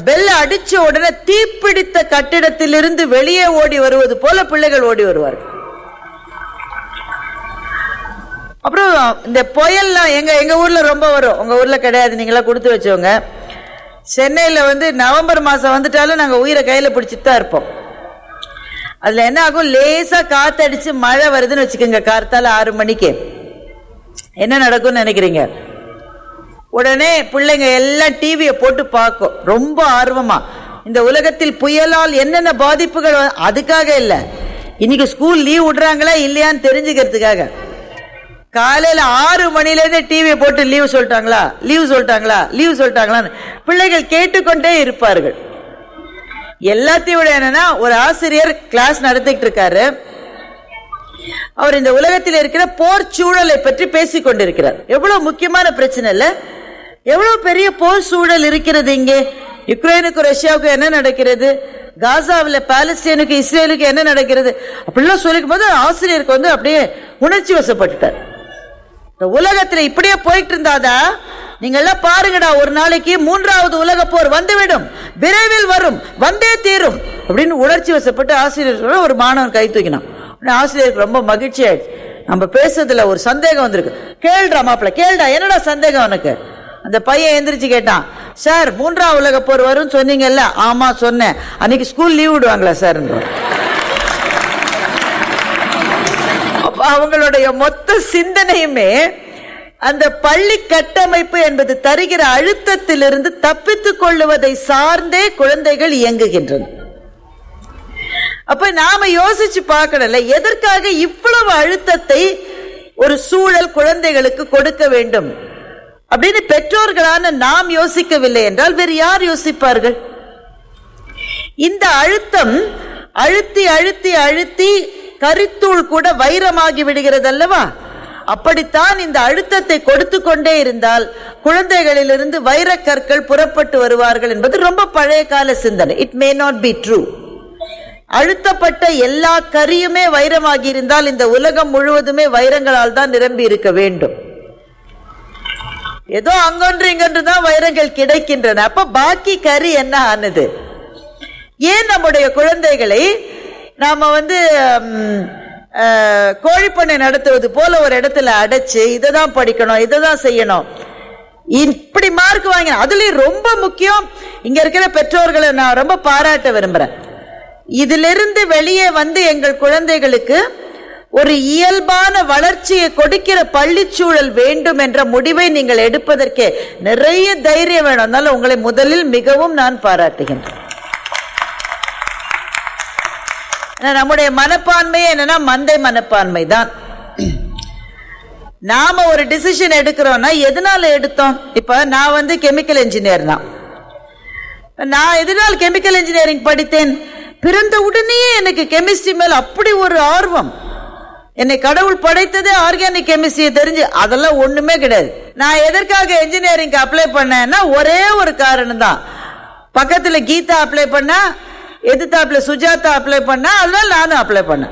Bell அடிச்ச உடனே தீப்பிடித்த கட்டிடத்திலிருந்து வெளியே ஓடி வருவது போல பிள்ளைகள் ஓடி வருவார்கள் அப்புறம் இந்த புயல்லாம் எங்க எங்க ஊர்ல ரொம்ப வரும் உங்க ஊர்ல கிடையாது நீங்களாம் கொடுத்து வச்சவங்க சென்னையில வந்து நவம்பர் மாசம் வந்துட்டாலும் நாங்க உயிரை கையில பிடிச்சிட்டு தான் இருப்போம் அதுல என்ன ஆகும் லேசா காத்தடிச்சு மழை வருதுன்னு வச்சுக்கோங்க கார்த்தால ஆறு மணிக்கு என்ன நடக்கும்னு நினைக்கிறீங்க உடனே பிள்ளைங்க எல்லாம் டிவியை போட்டு பார்க்கும் ரொம்ப ஆர்வமா இந்த உலகத்தில் புயலால் என்னென்ன பாதிப்புகள் வ- அதுக்காக இல்ல இன்னைக்கு ஸ்கூல் லீவ் விடுறாங்களா இல்லையான்னு தெரிஞ்சுக்கிறதுக்காக காலையில ஆறு மணில இருந்து டிவியை போட்டு லீவ் சொல்லிட்டாங்களா லீவ் சொல்லிட்டாங்களா லீவ் சொல்லிட்டாங்களான்னு பிள்ளைகள் கேட்டுக்கொண்டே இருப்பார்கள் எல்லாத்தையும் விட என்னன்னா ஒரு ஆசிரியர் கிளாஸ் நடத்திட்டு இருக்காரு அவர் இந்த உலகத்தில் இருக்கிற போர் சூழலை பற்றி பேசிக் கொண்டிருக்கிறார் எவ்வளவு முக்கியமான பிரச்சனை இல்ல எவ்வளவு பெரிய போர் சூழல் இருக்கிறது இங்கே யுக்ரைனுக்கு ரஷ்யாவுக்கு என்ன நடக்கிறது காசாவில் பாலஸ்தீனுக்கு இஸ்ரேலுக்கு என்ன நடக்கிறது அப்படிலாம் சொல்லிக்கும் போது ஆசிரியருக்கு வந்து அப்படியே உணர்ச்சி வசப்பட்டுட்டார் இந்த உலகத்துல இப்படியே போயிட்டு இருந்தாதா நீங்க எல்லாம் பாருங்கடா ஒரு நாளைக்கு மூன்றாவது உலக போர் வந்துவிடும் விரைவில் வரும் வந்தே தீரும் அப்படின்னு உணர்ச்சி வசப்பட்டு ஆசிரியர் சொல்ல ஒரு மாணவன் கை தூக்கினான் உடனே ஆசிரியருக்கு ரொம்ப மகிழ்ச்சி ஆயிடுச்சு நம்ம பேசுறதுல ஒரு சந்தேகம் வந்திருக்கு கேள்றா மாப்பிள்ள கேள்டா என்னடா சந்தேகம் உனக்கு அந்த பையன் எந்திரிச்சு கேட்டான் சார் மூன்றாம் உலக போர் வரும்னு சொன்னீங்கல்ல ஆமா சொன்னேன் அன்னைக்கு ஸ்கூல் லீவ் விடுவாங்களா சார் அப்ப அவங்களுடைய மொத்த சிந்தனையுமே அந்த பள்ளி கட்டமைப்பு என்பது தருகிற அழுத்தத்திலிருந்து தப்பித்துக் கொள்ளுவதை சார்ந்தே குழந்தைகள் இயங்குகின்றன அப்ப நாம யோசிச்சு பார்க்கணும்ல எதற்காக இவ்வளவு அழுத்தத்தை ஒரு சூழல் குழந்தைகளுக்கு கொடுக்க வேண்டும் அப்படின்னு பெற்றோர்களான நாம் யோசிக்கவில்லை என்றால் வேறு யார் யோசிப்பார்கள் இந்த அழுத்தம் அழுத்தி அழுத்தி அழுத்தி கரித்தூள் கூட வைரமாகி விடுகிறது அல்லவா அப்படித்தான் இந்த அழுத்தத்தை கொடுத்து கொண்டே இருந்தால் குழந்தைகளிலிருந்து வைரக்கற்கள் புறப்பட்டு வருவார்கள் என்பது ரொம்ப பழைய கால சிந்தனை it may not be true அழுத்தப்பட்ட எல்லா கரியுமே வைரமாகி இருந்தால் இந்த உலகம் முழுவதுமே வைரங்களால் தான் நிரம்பி இருக்க வேண்டும் ஏதோ அங்கொன்று இங்கொன்று தான் வைரங்கள் கிடைக்கின்றன அப்ப பாக்கி கறி என்ன ஆனது ஏன் நம்முடைய குழந்தைகளை நாம வந்து ம், அஹ், கோழிப்பண்ணை நடத்துவது போல ஒரு இடத்துல அடைச்சு இதை தான் படிக்கணும் இதை தான் செய்யணும் இப்படி மார்க் வாங்க அதுலயும் ரொம்ப முக்கியம் இங்க இருக்கிற பெற்றோர்களை நான் ரொம்ப பாராட்ட விரும்புறேன் இதிலிருந்து வெளியே வந்து எங்கள் குழந்தைகளுக்கு ஒரு இயல்பான வளர்ச்சியை கொடுக்கிற பள்ளிச்சூழல் வேண்டும் என்ற முடிவை நீங்கள் எடுப்பதற்கே நிறைய தைரியம் வேணும் அதனால உங்களை முதலில் மிகவும் நான் பாராட்டுகின்றேன் ஏன்னா, நம்முடைய மனப்பான்மையே என்னன்னா மந்தை மனப்பான்மை தான் நாம ஒரு டிசிஷன் எடுக்கிறோம்னா எதனால எடுத்தோம் இப்ப நான் வந்து கெமிக்கல் இன்ஜினியர் தான் நான் எதனால் கெமிக்கல் இன்ஜினியரிங் படித்தேன் பிறந்த உடனேயே எனக்கு கெமிஸ்ட்ரி மேல அப்படி ஒரு ஆர்வம் என்னை கடவுள் படைத்ததே ஆர்கானிக் கெமிஸ்ட்ரியை தெரிஞ்சு அதெல்லாம் ஒண்ணுமே கிடையாது நான் எதற்காக இன்ஜினியரிங் அப்ளை பண்ணேன்னா ஒரே ஒரு காரணம் தான் பக்கத்துல கீதா அப்ளை பண்ணா எதிர்த்தாப்புல சுஜாதா அப்ளை பண்ணா அதனால நானும் அப்ளை பண்ணேன்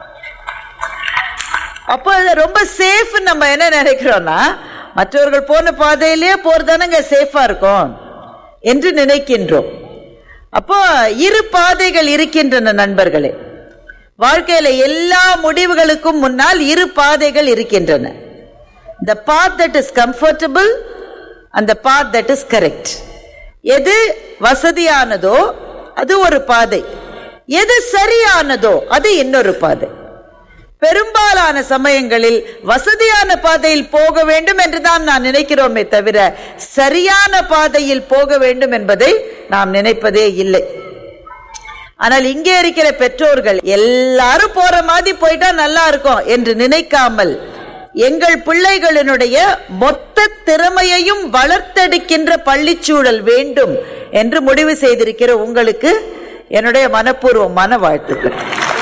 அப்போ இது ரொம்ப சேஃப் நம்ம என்ன நினைக்கிறோம்னா மற்றவர்கள் போன பாதையிலேயே போறதானங்க சேஃபா இருக்கும் என்று நினைக்கின்றோம் அப்போ இரு பாதைகள் இருக்கின்றன நண்பர்களே வாழ்க்கையில எல்லா முடிவுகளுக்கும் முன்னால் இரு பாதைகள் இருக்கின்றன the path that is comfortable and the path that is correct எது வசதியானதோ அது ஒரு பாதை எது சரியானதோ அது இன்னொரு பாதை பெரும்பாலான சமயங்களில் வசதியான பாதையில் போக வேண்டும் என்றுதான் நான் நினைக்கிறோமே தவிர சரியான பாதையில் போக வேண்டும் என்பதை நாம் நினைப்பதே இல்லை ஆனால் இங்கே இருக்கிற பெற்றோர்கள் எல்லாரும் போற மாதிரி போயிட்டா நல்லா இருக்கும் என்று நினைக்காமல் எங்கள் பிள்ளைகளினுடைய மொத்த திறமையையும் வளர்த்தெடுக்கின்ற பள்ளிச்சூழல் வேண்டும் என்று முடிவு செய்திருக்கிற உங்களுக்கு என்னுடைய மனப்பூர்வமான வாழ்த்துக்கள்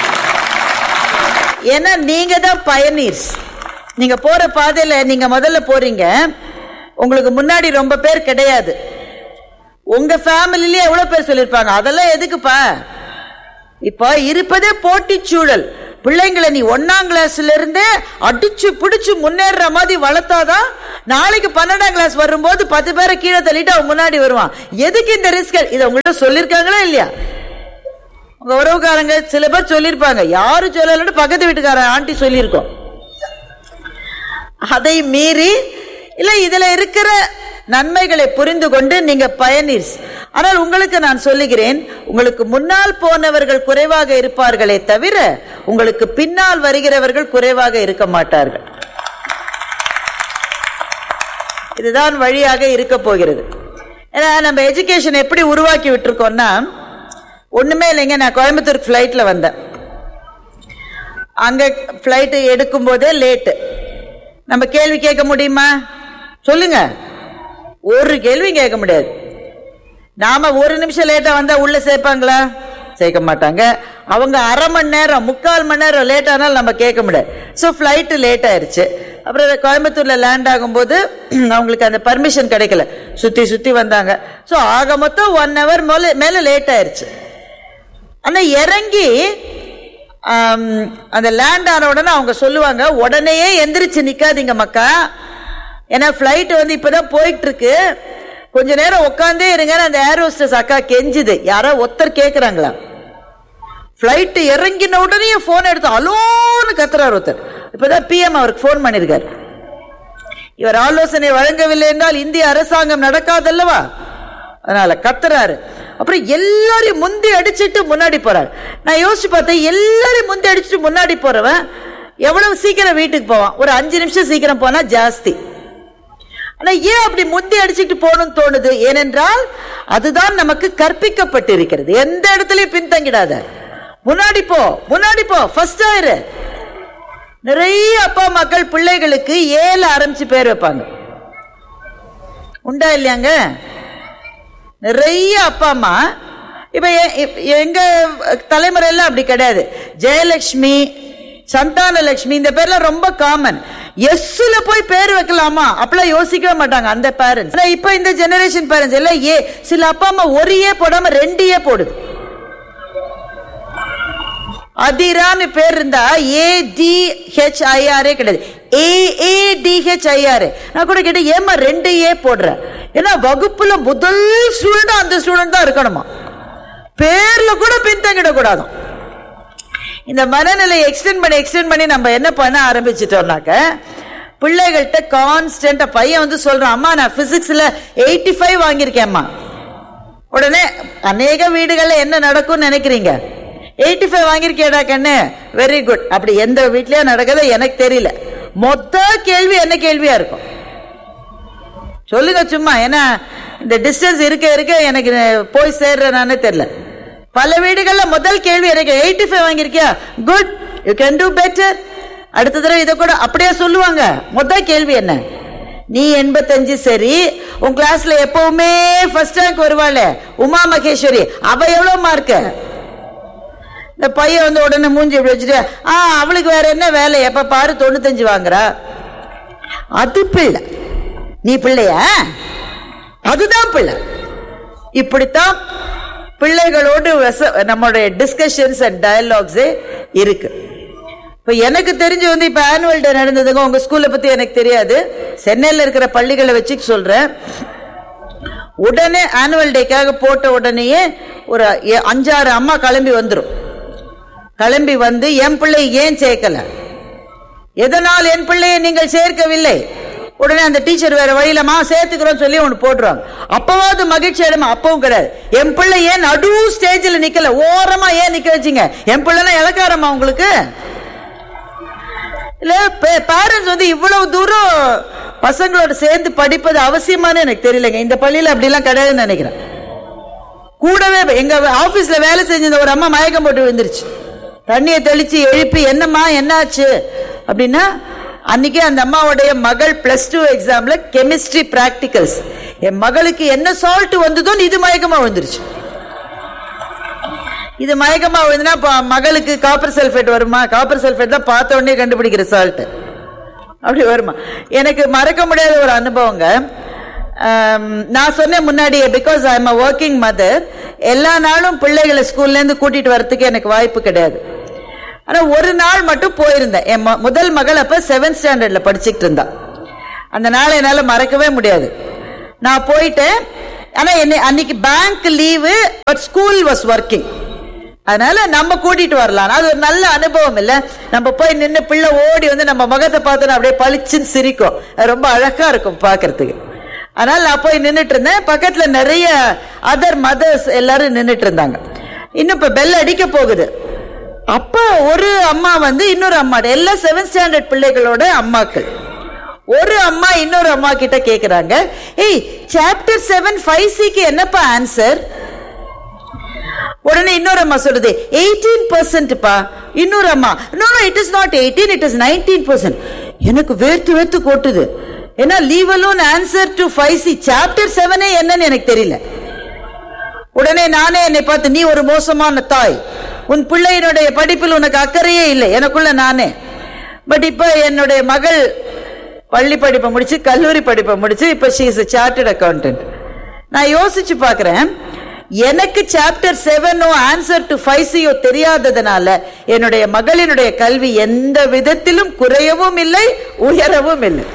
ஏன்னா நீங்க தான் பயனீர்ஸ் நீங்க போற பாதையில நீங்க முதல்ல போறீங்க உங்களுக்கு முன்னாடி ரொம்ப பேர் கிடையாது உங்க ஃபேமிலிலேயே எவ்வளவு பேர் சொல்லியிருப்பாங்க அதெல்லாம் எதுக்குப்பா இப்போ இருப்பதே போட்டி சூழல் பிள்ளைங்களை நீ ஒன்னாம் கிளாஸ்ல இருந்தே அடிச்சு பிடிச்சு முன்னேறுற மாதிரி வளர்த்தாதான் நாளைக்கு பன்னெண்டாம் கிளாஸ் வரும்போது பத்து பேரை கீழே தள்ளிட்டு அவன் முன்னாடி வருவான் எதுக்கு இந்த ரிஸ்க் இதை உங்கள்கிட்ட சொல்லியிருக்காங்களா இல்லையா உங்க உறவுக்காரங்க சில பேர் சொல்லியிருப்பாங்க யாரும் சொல்லலன்னு பக்கத்து வீட்டுக்கார ஆண்டி சொல்லியிருக்கோம் அதை மீறி இல்ல இதுல இருக்கிற நன்மைகளை புரிந்து கொண்டு நீங்க பயனீர் ஆனால் உங்களுக்கு நான் சொல்லுகிறேன் உங்களுக்கு முன்னால் போனவர்கள் குறைவாக இருப்பார்களே தவிர உங்களுக்கு பின்னால் வருகிறவர்கள் குறைவாக இருக்க மாட்டார்கள் இதுதான் வழியாக இருக்க போகிறது ஏன்னா நம்ம எஜுகேஷன் எப்படி உருவாக்கி விட்டுருக்கோம்னா ஒண்ணுமே இல்லைங்க நான் கோயம்புத்தூர் ஃப்ளைட்ல வந்தேன் அங்க ஃப்ளைட்டு எடுக்கும் போதே லேட்டு நம்ம கேள்வி கேட்க முடியுமா சொல்லுங்க ஒரு கேள்வி கேட்க முடியாது நாம ஒரு நிமிஷம் லேட்டா வந்தா உள்ள சேர்ப்பாங்களா சேர்க்க மாட்டாங்க அவங்க அரை மணி நேரம் முக்கால் மணி நேரம் லேட் ஆனாலும் நம்ம கேட்க முடியாது ஸோ ஃப்ளைட்டு லேட் ஆயிருச்சு அப்புறம் கோயம்புத்தூர்ல லேண்ட் ஆகும்போது அவங்களுக்கு அந்த பர்மிஷன் கிடைக்கல சுத்தி சுத்தி வந்தாங்க ஸோ ஆக மொத்தம் ஒன் ஹவர் மேல மேல லேட் ஆயிருச்சு ஆனா இறங்கி ஆம், அந்த லேண்ட் ஆன உடனே அவங்க சொல்லுவாங்க உடனேயே எந்திரிச்சு நிக்காதீங்க மக்கா ஏன்னா ஃப்ளைட் வந்து இப்பதான் போயிட்டு இருக்கு கொஞ்ச நேரம் உட்காந்தே இருங்கன்னு அந்த ஏர் ஹோஸ்டஸ் அக்கா கெஞ்சுது யாரோ ஒருத்தர் கேக்குறாங்களா ஃப்ளைட் இறங்கின உடனே போன் எடுத்து அலோன்னு கத்துறாரு ஒருத்தர் இப்பதான் பிஎம் அவருக்கு ஃபோன் பண்ணிருக்காரு இவர் ஆலோசனை வழங்கவில்லை என்றால் இந்திய அரசாங்கம் நடக்காதல்லவா அதனால கத்துறாரு அப்புறம் எல்லாரையும் முந்தி அடிச்சிட்டு முன்னாடி போறாரு நான் யோசிச்சு பார்த்தேன் எல்லாரையும் முந்தி அடிச்சிட்டு முன்னாடி போறவன் எவ்வளவு சீக்கிரம் வீட்டுக்கு போவான் ஒரு அஞ்சு நிமிஷம் சீக்கிரம் போனா ஜாஸ்தி ஆனா ஏன் அப்படி முந்தி அடிச்சுட்டு போகணும்னு தோணுது ஏனென்றால் அதுதான் நமக்கு கற்பிக்கப்பட்டிருக்கிறது எந்த இடத்துலயும் பின்தங்கிடாத முன்னாடி போ முன்னாடி போ ஃபர்ஸ்ட் ஆயிரு நிறைய அப்பா மக்கள் பிள்ளைகளுக்கு ஏல ஆரம்பிச்சு பேர் வைப்பாங்க உண்டா இல்லையாங்க நிறைய அப்பா அம்மா இப்ப எ- எ- எங்க தலைமுறையெல்லாம் அப்படி கிடையாது ஜெயலட்சுமி சந்தான லட்சுமி இந்த பேர்லாம் ரொம்ப காமன் எஸ்ல போய் பேர் வைக்கலாமா அப்பெல்லாம் யோசிக்கவே மாட்டாங்க அந்த பேரண்ட்ஸ் ஆனா இப்ப இந்த ஜெனரேஷன் பேரண்ட்ஸ் எல்லாம் ஏ சில அப்பா அம்மா ஒரு ஏ போடாம ரெண்டு ஏ போடுது அதிரான்னு பேர் இருந்தா ஏ டி ஹெச் ஐஆரே கிடையாது ஏ ஏ டி ஹெச் ஐஆர் நான் கூட கேட்டேன் ஏமா ரெண்டு ஏ போடுற ஏன்னா வகுப்புல முதல் ஸ்டூடெண்ட் அந்த ஸ்டூடெண்ட் தான் இருக்கணுமா பேர்ல கூட பின்தங்கிடக்கூடாதாம் இந்த மனநிலையை எக்ஸ்டெண்ட் பண்ணி எக்ஸ்டெண்ட் பண்ணி நம்ம என்ன பண்ண ஆரம்பிச்சிட்டோம்னாக்க பிள்ளைகள்கிட்ட கான்ஸ்டன்டா பையன் வந்து சொல்றான் அம்மா நான் பிசிக்ஸ்ல எயிட்டி ஃபைவ் வாங்கியிருக்கேன்மா உடனே அநேக வீடுகள்ல என்ன நடக்கும்னு நினைக்கிறீங்க எயிட்டி ஃபைவ் வாங்கியிருக்கேடா கண்ணு வெரி குட் அப்படி எந்த வீட்லயும் நடக்குதோ எனக்கு தெரியல மொத்த கேள்வி என்ன கேள்வியா இருக்கும் சொல்லுங்க சும்மா ஏன்னா இந்த டிஸ்டன்ஸ் இருக்க இருக்க எனக்கு போய் சேர்றேனானே தெரியல பல வீடுகள்ல முதல் கேள்வி எனக்கு எயிட்டி ஃபைவ் வாங்கியிருக்கியா good you can do better அடுத்த தடவை இதை கூட அப்படியே சொல்லுவாங்க முதல் கேள்வி என்ன நீ எண்பத்தஞ்சு சரி உன் கிளாஸ்ல எப்பவுமே ஃபர்ஸ்ட் ரேங்க் வருவாளே உமா மகேஸ்வரி அவ எவ்வளவு மார்க்கு இந்த பையன் வந்து உடனே மூஞ்சி இப்படி வச்சுட்டு ஆ அவளுக்கு வேற என்ன வேலை எப்ப பாரு தொண்ணூத்தஞ்சு வாங்குறா அது பிள்ளை நீ பிள்ளையா அதுதான் பிள்ளை இப்படித்தான் பிள்ளைகளோடு வச- நம்மளுடைய டிஸ்கஷன்ஸ் அண்ட் டயலாக்ஸே இருக்கு இப்ப எனக்கு தெரிஞ்சு வந்து இப்ப ஆனுவல் டே நடந்ததுங்க உங்க ஸ்கூல்ல பத்தி எனக்கு தெரியாது சென்னையில இருக்கிற பள்ளிகளை வச்சு சொல்றேன் உடனே ஆனுவல் டேக்காக போட்ட உடனேயே ஒரு எ- அஞ்சாறு அம்மா கிளம்பி வந்துரும் கிளம்பி வந்து என் பிள்ளை ஏன் சேர்க்கல எதனால் என் பிள்ளையை நீங்கள் சேர்க்கவில்லை உடனே அந்த டீச்சர் வேற வழியிலமா சேர்த்துக்கிறோம் சொல்லி ஒன்று போட்டுருவாங்க அப்பவாவது மகிழ்ச்சி அடைமா அப்பவும் கிடையாது என் பிள்ளை ஏன் நடு ஸ்டேஜில் நிக்கல ஓரமா ஏன் நிக்க வச்சீங்க என் பிள்ளைனா இலக்காரமா உங்களுக்கு இல்ல பேரண்ட்ஸ் வந்து இவ்வளவு தூரம் பசங்களோட சேர்ந்து படிப்பது அவசியமானு எனக்கு தெரியலங்க இந்த பள்ளியில அப்படிலாம் கிடையாதுன்னு நினைக்கிறேன் கூடவே எங்க ஆபீஸ்ல வேலை செஞ்ச ஒரு அம்மா மயக்கம் போட்டு விழுந்துருச்சு தண்ணியை தெளிச்சு எழுப்பி என்னம்மா என்னாச்சு அப்படின்னா அன்னைக்கு அந்த அம்மாவுடைய மகள் பிளஸ் டூ எக்ஸாம்ல கெமிஸ்ட்ரி பிராக்டிகல்ஸ் என் மகளுக்கு என்ன சால்ட் வந்ததோ இது மயக்கமா விழுந்துருச்சு இது மயக்கமா விழுந்துனா இப்ப மகளுக்கு காப்பர் சல்ஃபேட் வருமா காப்பர் சல்ஃபேட் தான் பார்த்த உடனே கண்டுபிடிக்கிற சால்ட் அப்படி வருமா எனக்கு மறக்க முடியாத ஒரு அனுபவங்க ஆம், நான் சொன்னேன் முன்னாடியே because I am a working mother எல்லா நாளும் பிள்ளைகளை ஸ்கூல்ல இருந்து கூட்டிட்டு வரதுக்கு எனக்கு வாய்ப்பு கிடையாது ஆனா ஒரு நாள் மட்டும் போயிருந்தேன் என் ம- முதல் மகள் அப்ப செவன்த் ஸ்டாண்டர்ட்ல படிச்சுட்டு இருந்தா அந்த நாளை என்னால மறக்கவே முடியாது நான் போயிட்டேன் ஆனா என்னை அன்னைக்கு bank leave but school was working அதனால நம்ம கூட்டிட்டு வரலாம் அது ஒரு நல்ல அனுபவம் இல்ல நம்ம போய் நின்று பிள்ளை ஓடி வந்து நம்ம முகத்தை பார்த்தோன்னா அப்படியே பளிச்சுன்னு சிரிக்கும் அது ரொம்ப அழகா இருக்கும் பார்க்கிறதுக்கு அதனால நான் போய் நின்னுட்டு இருந்தேன் பக்கத்துல நிறைய அதர் மதர்ஸ் எல்லாரும் நின்னுட்டு இருந்தாங்க இன்னும் இப்ப பெல் அடிக்க போகுது அப்ப ஒரு அம்மா வந்து இன்னொரு அம்மா எல்லாம் செவன்த் ஸ்டாண்டர்ட் பிள்ளைகளோட அம்மாக்கள் ஒரு அம்மா இன்னொரு அம்மா கிட்ட கேக்குறாங்க ஏய் சாப்டர் செவன் ஃபைவ் சிக்கு என்னப்பா ஆன்சர் உடனே இன்னொரு அம்மா சொல்லுது எயிட்டீன் பர்சன்ட்ப்பா இன்னொரு அம்மா no it is not eighteen it is nineteen percent எனக்கு வேர்த்து வேர்த்து கொட்டுது ஏன்னா leave alone answer to five C chapter செவனே என்னன்னு எனக்கு தெரியல உடனே நானே என்னை பார்த்து நீ ஒரு மோசமான தாய் உன் பிள்ளையினுடைய படிப்பில் உனக்கு அக்கறையே இல்லை எனக்குள்ள நானே பட் இப்போ என்னுடைய மகள் பள்ளி படிப்பை முடிச்சு கல்லூரி படிப்பை முடிச்சு இப்போ ஷீ இஸ் சார்ட்டர்ட் அக்கௌண்டன்ட் நான் யோசிச்சு பார்க்கிறேன் எனக்கு சாப்டர் செவனோ ஆன்சர் டு ஃபைவ் சியோ தெரியாததுனால என்னுடைய மகளினுடைய கல்வி எந்த விதத்திலும் குறையவும் இல்லை உயரவும் இல்லை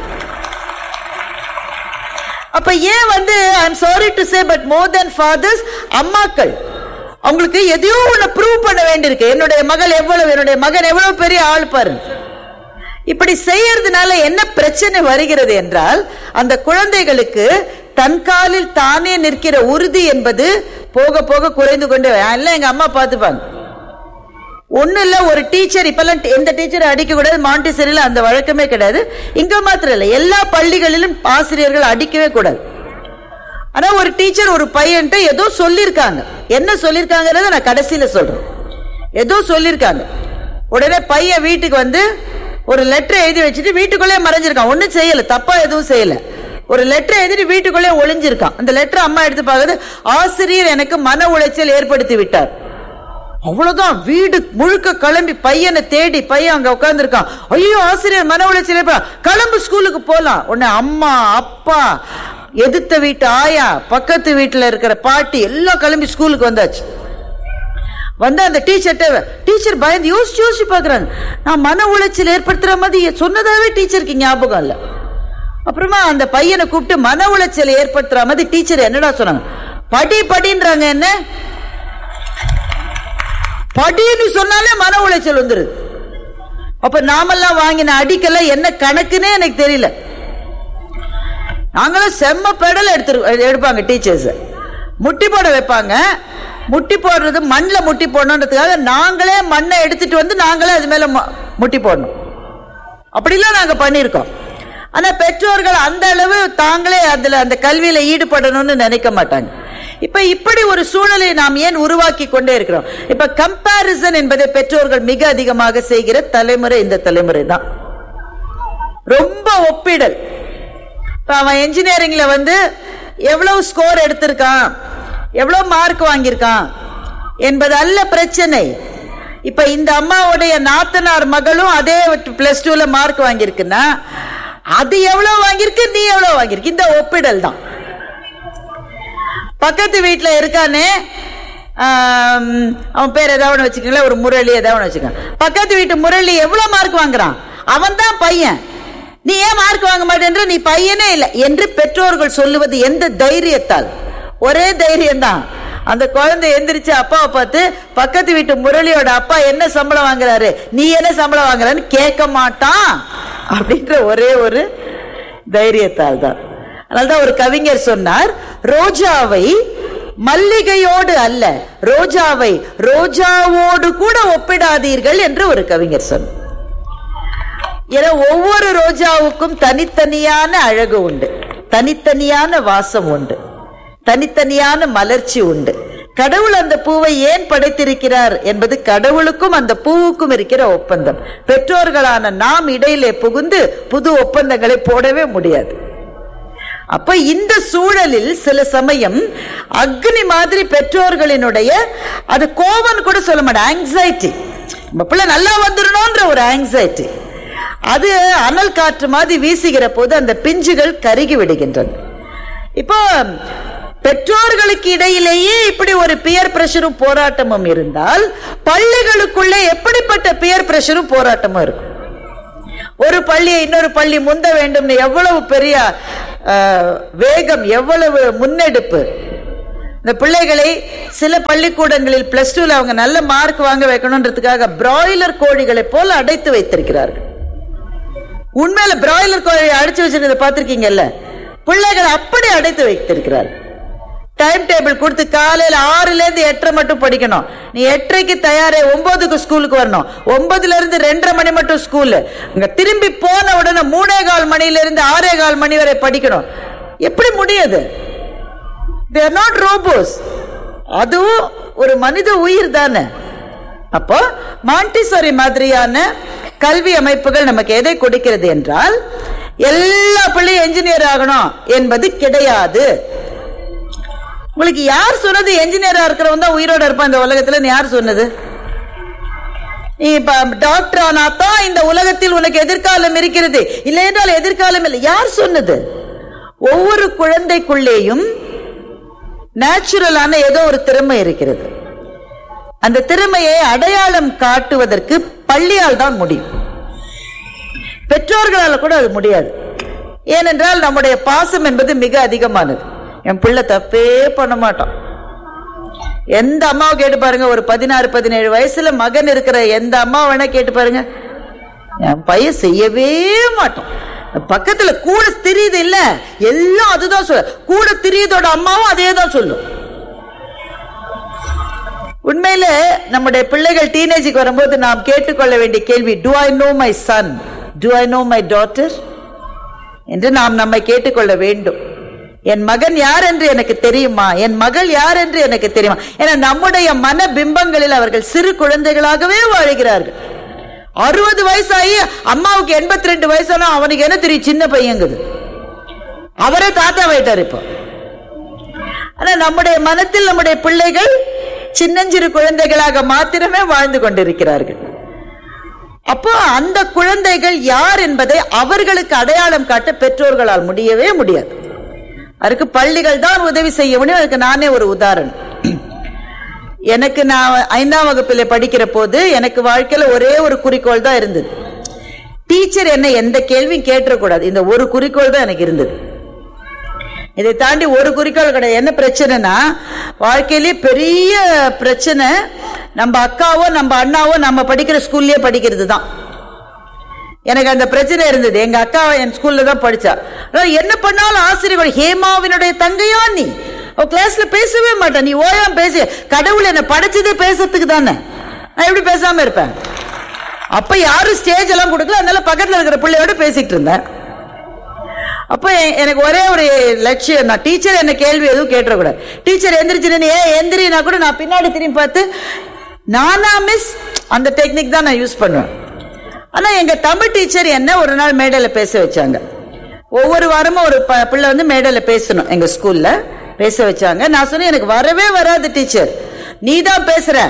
அப்ப ஏன் வந்து I'm sorry to say but more than fathers அம்மாக்கள் அவங்களுக்கு எதையோ ஒண்ணு ப்ரூவ் பண்ண வேண்டியிருக்கு என்னுடைய மகள் எவ்வளவு என்னுடைய மகன் எவ்வளவு பெரிய ஆள் பாருங்க இப்படி செய்யறதுனால என்ன பிரச்சனை வருகிறது என்றால் அந்த குழந்தைகளுக்கு தன் காலில் தானே நிற்கிற உறுதி என்பது போக போக குறைந்து கொண்டே வரும். எல்லாம் எங்க அம்மா பார்த்துப்பாங்க ஒண்ணு இல்ல ஒரு டீச்சர் இப்பெல்லாம் எந்த டீச்சரை அடிக்க கூடாது மாண்டிசரியில் அந்த வழக்கமே கிடையாது இங்க மாத்திரம் இல்ல எல்லா பள்ளிகளிலும் ஆசிரியர்கள் அடிக்கவே கூடாது ஆனா ஒரு டீச்சர் ஒரு பையன்ட்ட ஏதோ சொல்லியிருக்காங்க என்ன சொல்லியிருக்காங்கிறத நான் கடைசியில சொல்றேன் ஏதோ சொல்லியிருக்காங்க உடனே பையன் வீட்டுக்கு வந்து ஒரு லெட்டர் எழுதி வச்சுட்டு வீட்டுக்குள்ளே மறைஞ்சிருக்கான் ஒன்றும் செய்யல தப்பா எதுவும் செய்யல ஒரு லெட்டர் எழுதிட்டு வீட்டுக்குள்ளே ஒளிஞ்சிருக்கான் அந்த லெட்டர் அம்மா எடுத்து பார்க்குது ஆசிரியர் எனக்கு மன உளைச்சல் ஏற்படுத்தி விட்டார் அவ்வளவுதான் வீடு முழுக்க கிளம்பி பையனை தேடி பையன் அங்க உட்கார்ந்துருக்கான் ஐயோ ஆசிரியர் மன உளைச்சல் ஏற்பட கிளம்பு ஸ்கூலுக்கு போலாம் உடனே அம்மா அப்பா எதிர்த்த வீட்டு ஆயா பக்கத்து வீட்டுல இருக்கிற பாட்டி எல்லாம் கிளம்பி ஸ்கூலுக்கு வந்தாச்சு வந்து அந்த டீச்சர்ட்ட டீச்சர் பயந்து யோசிச்சு யோசிச்சு பாக்குறாங்க நான் மன உளைச்சல் ஏற்படுத்துற மாதிரி சொன்னதாவே டீச்சருக்கு ஞாபகம் இல்ல அப்புறமா அந்த பையனை கூப்பிட்டு மன உளைச்சல் ஏற்படுத்துற மாதிரி டீச்சர் என்னடா சொன்னாங்க படி படின்றாங்க என்ன படின்னு சொன்னாலே மன உளைச்சல் வந்துருது அப்ப நாமெல்லாம் வாங்கின அடிக்கெல்லாம் என்ன கணக்குன்னே எனக்கு தெரியல நாங்களும் செம்ம பெடல் எடுத்து எடுப்பாங்க டீச்சர்ஸ் முட்டி போட வைப்பாங்க முட்டி போடுறது மண்ணில் முட்டி போடணுன்றதுக்காக நாங்களே மண்ணை எடுத்துட்டு வந்து நாங்களே அது மேல மு- முட்டி போடணும் அப்படிலாம் நாங்க பண்ணியிருக்கோம் ஆனா பெற்றோர்கள் அந்த அளவு தாங்களே அதுல அந்த கல்வியில ஈடுபடணும்னு நினைக்க மாட்டாங்க இப்ப இப்படி ஒரு சூழலை நாம் ஏன் உருவாக்கி கொண்டே இருக்கிறோம் இப்ப கம்பாரிசன் என்பதை பெற்றோர்கள் மிக அதிகமாக செய்கிற தலைமுறை இந்த தலைமுறை தான் ரொம்ப ஒப்பிடல் இப்ப அவன் என்ஜினியரிங்ல வந்து எவ்வளவு ஸ்கோர் எடுத்திருக்கான் எவ்வளவு மார்க் வாங்கியிருக்கான் என்பது அல்ல பிரச்சனை இப்ப இந்த அம்மாவுடைய நாத்தனார் மகளும் அதே பிளஸ் டூல மார்க் வாங்கியிருக்குன்னா அது எவ்வளவு வாங்கியிருக்கு நீ எவ்வளவு வாங்கியிருக்கு இந்த ஒப்பிடல் தான் பக்கத்து வீட்டுல இருக்கானே ஆம், அவன் பேர் ஏதாவது வச்சுக்கங்களேன் ஒரு முரளி ஏதாவது வச்சுக்கோங்க பக்கத்து வீட்டு முரளி எவ்வளவு மார்க் வாங்குறான் அவன் தான் பையன் நீ ஏன் மார்க் வாங்க மாட்டேன்ற நீ பையனே இல்லை என்று பெற்றோர்கள் சொல்லுவது எந்த தைரியத்தால் ஒரே தைரியம் தான் அந்த குழந்தை எந்திரிச்சு அப்பாவை பார்த்து பக்கத்து வீட்டு முரளியோட அப்பா என்ன சம்பளம் வாங்குறாரு நீ என்ன சம்பளம் வாங்குறான்னு கேட்க மாட்டான் அப்படின்ற ஒரே ஒரு தைரியத்தால் தான் அதனால்தான் ஒரு கவிஞர் சொன்னார் ரோஜாவை மல்லிகையோடு அல்ல ரோஜாவை ரோஜாவோடு கூட ஒப்பிடாதீர்கள் என்று ஒரு கவிஞர் சொன்னார் ஏன்னா ஒவ்வொரு ரோஜாவுக்கும் தனித்தனியான அழகு உண்டு தனித்தனியான வாசம் உண்டு தனித்தனியான மலர்ச்சி உண்டு கடவுள் அந்த பூவை ஏன் படைத்திருக்கிறார் என்பது கடவுளுக்கும் அந்த பூவுக்கும் இருக்கிற ஒப்பந்தம் பெற்றோர்களான நாம் இடையிலே புகுந்து புது ஒப்பந்தங்களை போடவே முடியாது அப்ப இந்த சூழலில் சில சமயம் அக்னி மாதிரி பெற்றோர்களினுடைய அது கோவம் கூட சொல்ல மாட்டேன் ஆங்ஸைட்டி நம்ம பிள்ளை நல்லா வந்துடணும்ன்ற ஒரு ஆங்ஸைட்டி அது அனல் காற்று மாதிரி வீசுகிற போது அந்த பிஞ்சுகள் கருகி விடுகின்றன இப்போ பெற்றோர்களுக்கு இடையிலேயே இப்படி ஒரு பியர் பிரஷரும் போராட்டமும் இருந்தால் பள்ளிகளுக்குள்ளே எப்படிப்பட்ட பியர் பிரஷரும் போராட்டமும் இருக்கும் ஒரு பள்ளியை இன்னொரு பள்ளி முந்த வேண்டும்னு எவ்வளவு பெரிய அஹ், வேகம் எவ்வளவு முன்னெடுப்பு இந்த பிள்ளைகளை சில பள்ளிக்கூடங்களில் பிளஸ் டூல அவங்க நல்ல மார்க் வாங்க வைக்கணுன்றதுக்காக பிராய்லர் கோழிகளை போல அடைத்து வைத்திருக்கிறார்கள் உண்மையில பிராய்லர் கோழியை அடைச்சு வச்சிருக்கிறத பார்த்திருக்கீங்கல்ல பிள்ளைகளை அப்படி அடைத்து வைத்திருக்கிறார்கள் டைம் டேபிள் கொடுத்து காலையில ஆறுல இருந்து எட்டரை மட்டும் படிக்கணும் நீ எட்டரைக்கு தயாரே ஒன்பதுக்கு ஸ்கூலுக்கு வரணும் ஒன்பதுல இருந்து ரெண்டரை மணி மட்டும் ஸ்கூலு அங்க திரும்பி போன உடனே மூணே கால் மணில இருந்து ஆறே கால் மணி வரை படிக்கணும் எப்படி முடியுது தேர் நாட் ரோபோஸ் அதுவும் ஒரு மனித உயிர் தானே அப்போ மாண்டிசோரி மாதிரியான கல்வி அமைப்புகள் நமக்கு எதை கொடுக்கிறது என்றால் எல்லா பிள்ளையும் என்ஜினியர் ஆகணும் என்பது கிடையாது உங்களுக்கு யார் சொன்னது என்ஜினியரா இருக்கிறவன் தான் உயிரோட இருப்பான் இந்த உலகத்துல யார் சொன்னது நீ இப்ப டாக்டர் ஆனா தான் இந்த உலகத்தில் உனக்கு எதிர்காலம் இருக்கிறது இல்லை என்றால் எதிர்காலம் இல்லை யார் சொன்னது ஒவ்வொரு குழந்தைக்குள்ளேயும் நேச்சுரலான ஏதோ ஒரு திறமை இருக்கிறது அந்த திறமையை அடையாளம் காட்டுவதற்கு பள்ளியால் தான் முடியும் பெற்றோர்களால் கூட அது முடியாது ஏனென்றால் நம்முடைய பாசம் என்பது மிக அதிகமானது என் பிள்ளை தப்பே பண்ண மாட்டான் எந்த அம்மாவை கேட்டு பாருங்க ஒரு பதினாறு பதினேழு வயசுல மகன் இருக்கிற எந்த அம்மா வேணா கேட்டு பாருங்க என் பையன் செய்யவே மாட்டான் பக்கத்துல கூட தெரியுது இல்ல எல்லாம் அதுதான் சொல்ல கூட தெரியுதோட அம்மாவும் அதே தான் சொல்லும் உண்மையில நம்முடைய பிள்ளைகள் டீனேஜுக்கு வரும்போது நாம் கேட்டுக்கொள்ள வேண்டிய கேள்வி do I know my son do I know my daughter என்று நாம் நம்மை கேட்டுக்கொள்ள வேண்டும் என் மகன் யார் என்று எனக்கு தெரியுமா என் மகள் யார் என்று எனக்கு தெரியுமா என நம்முடைய மன பிம்பங்களில் அவர்கள் சிறு குழந்தைகளாகவே வாழ்கிறார்கள் அறுபது வயசாகி அம்மாவுக்கு எண்பத்தி ரெண்டு வயசானா அவனுக்கு என்ன தெரியும் சின்ன பையங்குது அவரே தாத்தா வைட்டார் இப்போ ஆனா நம்முடைய மனத்தில் நம்முடைய பிள்ளைகள் சின்னஞ்சிறு குழந்தைகளாக மாத்திரமே வாழ்ந்து கொண்டிருக்கிறார்கள் அப்போ அந்த குழந்தைகள் யார் என்பதை அவர்களுக்கு அடையாளம் காட்ட பெற்றோர்களால் முடியவே முடியாது அதுக்கு பள்ளிகள் தான் உதவி செய்ய முடியும் அதுக்கு நானே ஒரு உதாரணம் எனக்கு நான் ஐந்தாம் வகுப்பில் படிக்கிற போது எனக்கு வாழ்க்கையில ஒரே ஒரு குறிக்கோள் தான் இருந்தது டீச்சர் என்ன எந்த கேள்வியும் கேட்டுறக்கூடாது இந்த ஒரு குறிக்கோள் தான் எனக்கு இருந்தது இதை தாண்டி ஒரு குறிக்கோள் கிடையாது என்ன பிரச்சனைனா வாழ்க்கையிலேயே பெரிய பிரச்சனை நம்ம அக்காவோ நம்ம அண்ணாவோ நம்ம படிக்கிற ஸ்கூல்லயே படிக்கிறது தான் எனக்கு அந்த பிரச்சனை இருந்தது எங்க அக்கா என் ஸ்கூல்ல தான் படிச்சா ஆனா என்ன பண்ணாலும் ஆசிரியர்கள் ஹேமாவினுடைய தங்கையா நீ அவ கிளாஸ்ல பேசவே மாட்டேன் நீ ஓயாம பேசு கடவுள் என்ன படைச்சதே பேசுறதுக்கு தானே நான் எப்படி பேசாம இருப்பேன் அப்ப யாரும் ஸ்டேஜ் எல்லாம் கொடுக்கல அதனால பக்கத்துல இருக்கிற பிள்ளையோட பேசிட்டு இருந்தேன் அப்ப எ- எனக்கு ஒரே ஒரு லட்சியம் நான் டீச்சர் என்ன கேள்வி எதுவும் கேட்டுறக்கூடாது டீச்சர் எந்திரிச்சு ஏன் எந்திரினா கூட நான் பின்னாடி திரும்பி பார்த்து நானா மிஸ் அந்த டெக்னிக் தான் நான் யூஸ் பண்ணுவேன் ஆனா எங்க தமிழ் டீச்சர் என்ன ஒரு நாள் மேடையில பேச வச்சாங்க ஒவ்வொரு வாரமும் ஒரு ப- பிள்ளை வந்து மேடையில பேசணும் எங்க ஸ்கூல்ல பேச வச்சாங்க நான் சொன்னேன் எனக்கு வரவே வராது டீச்சர் நீ தான் பேசுற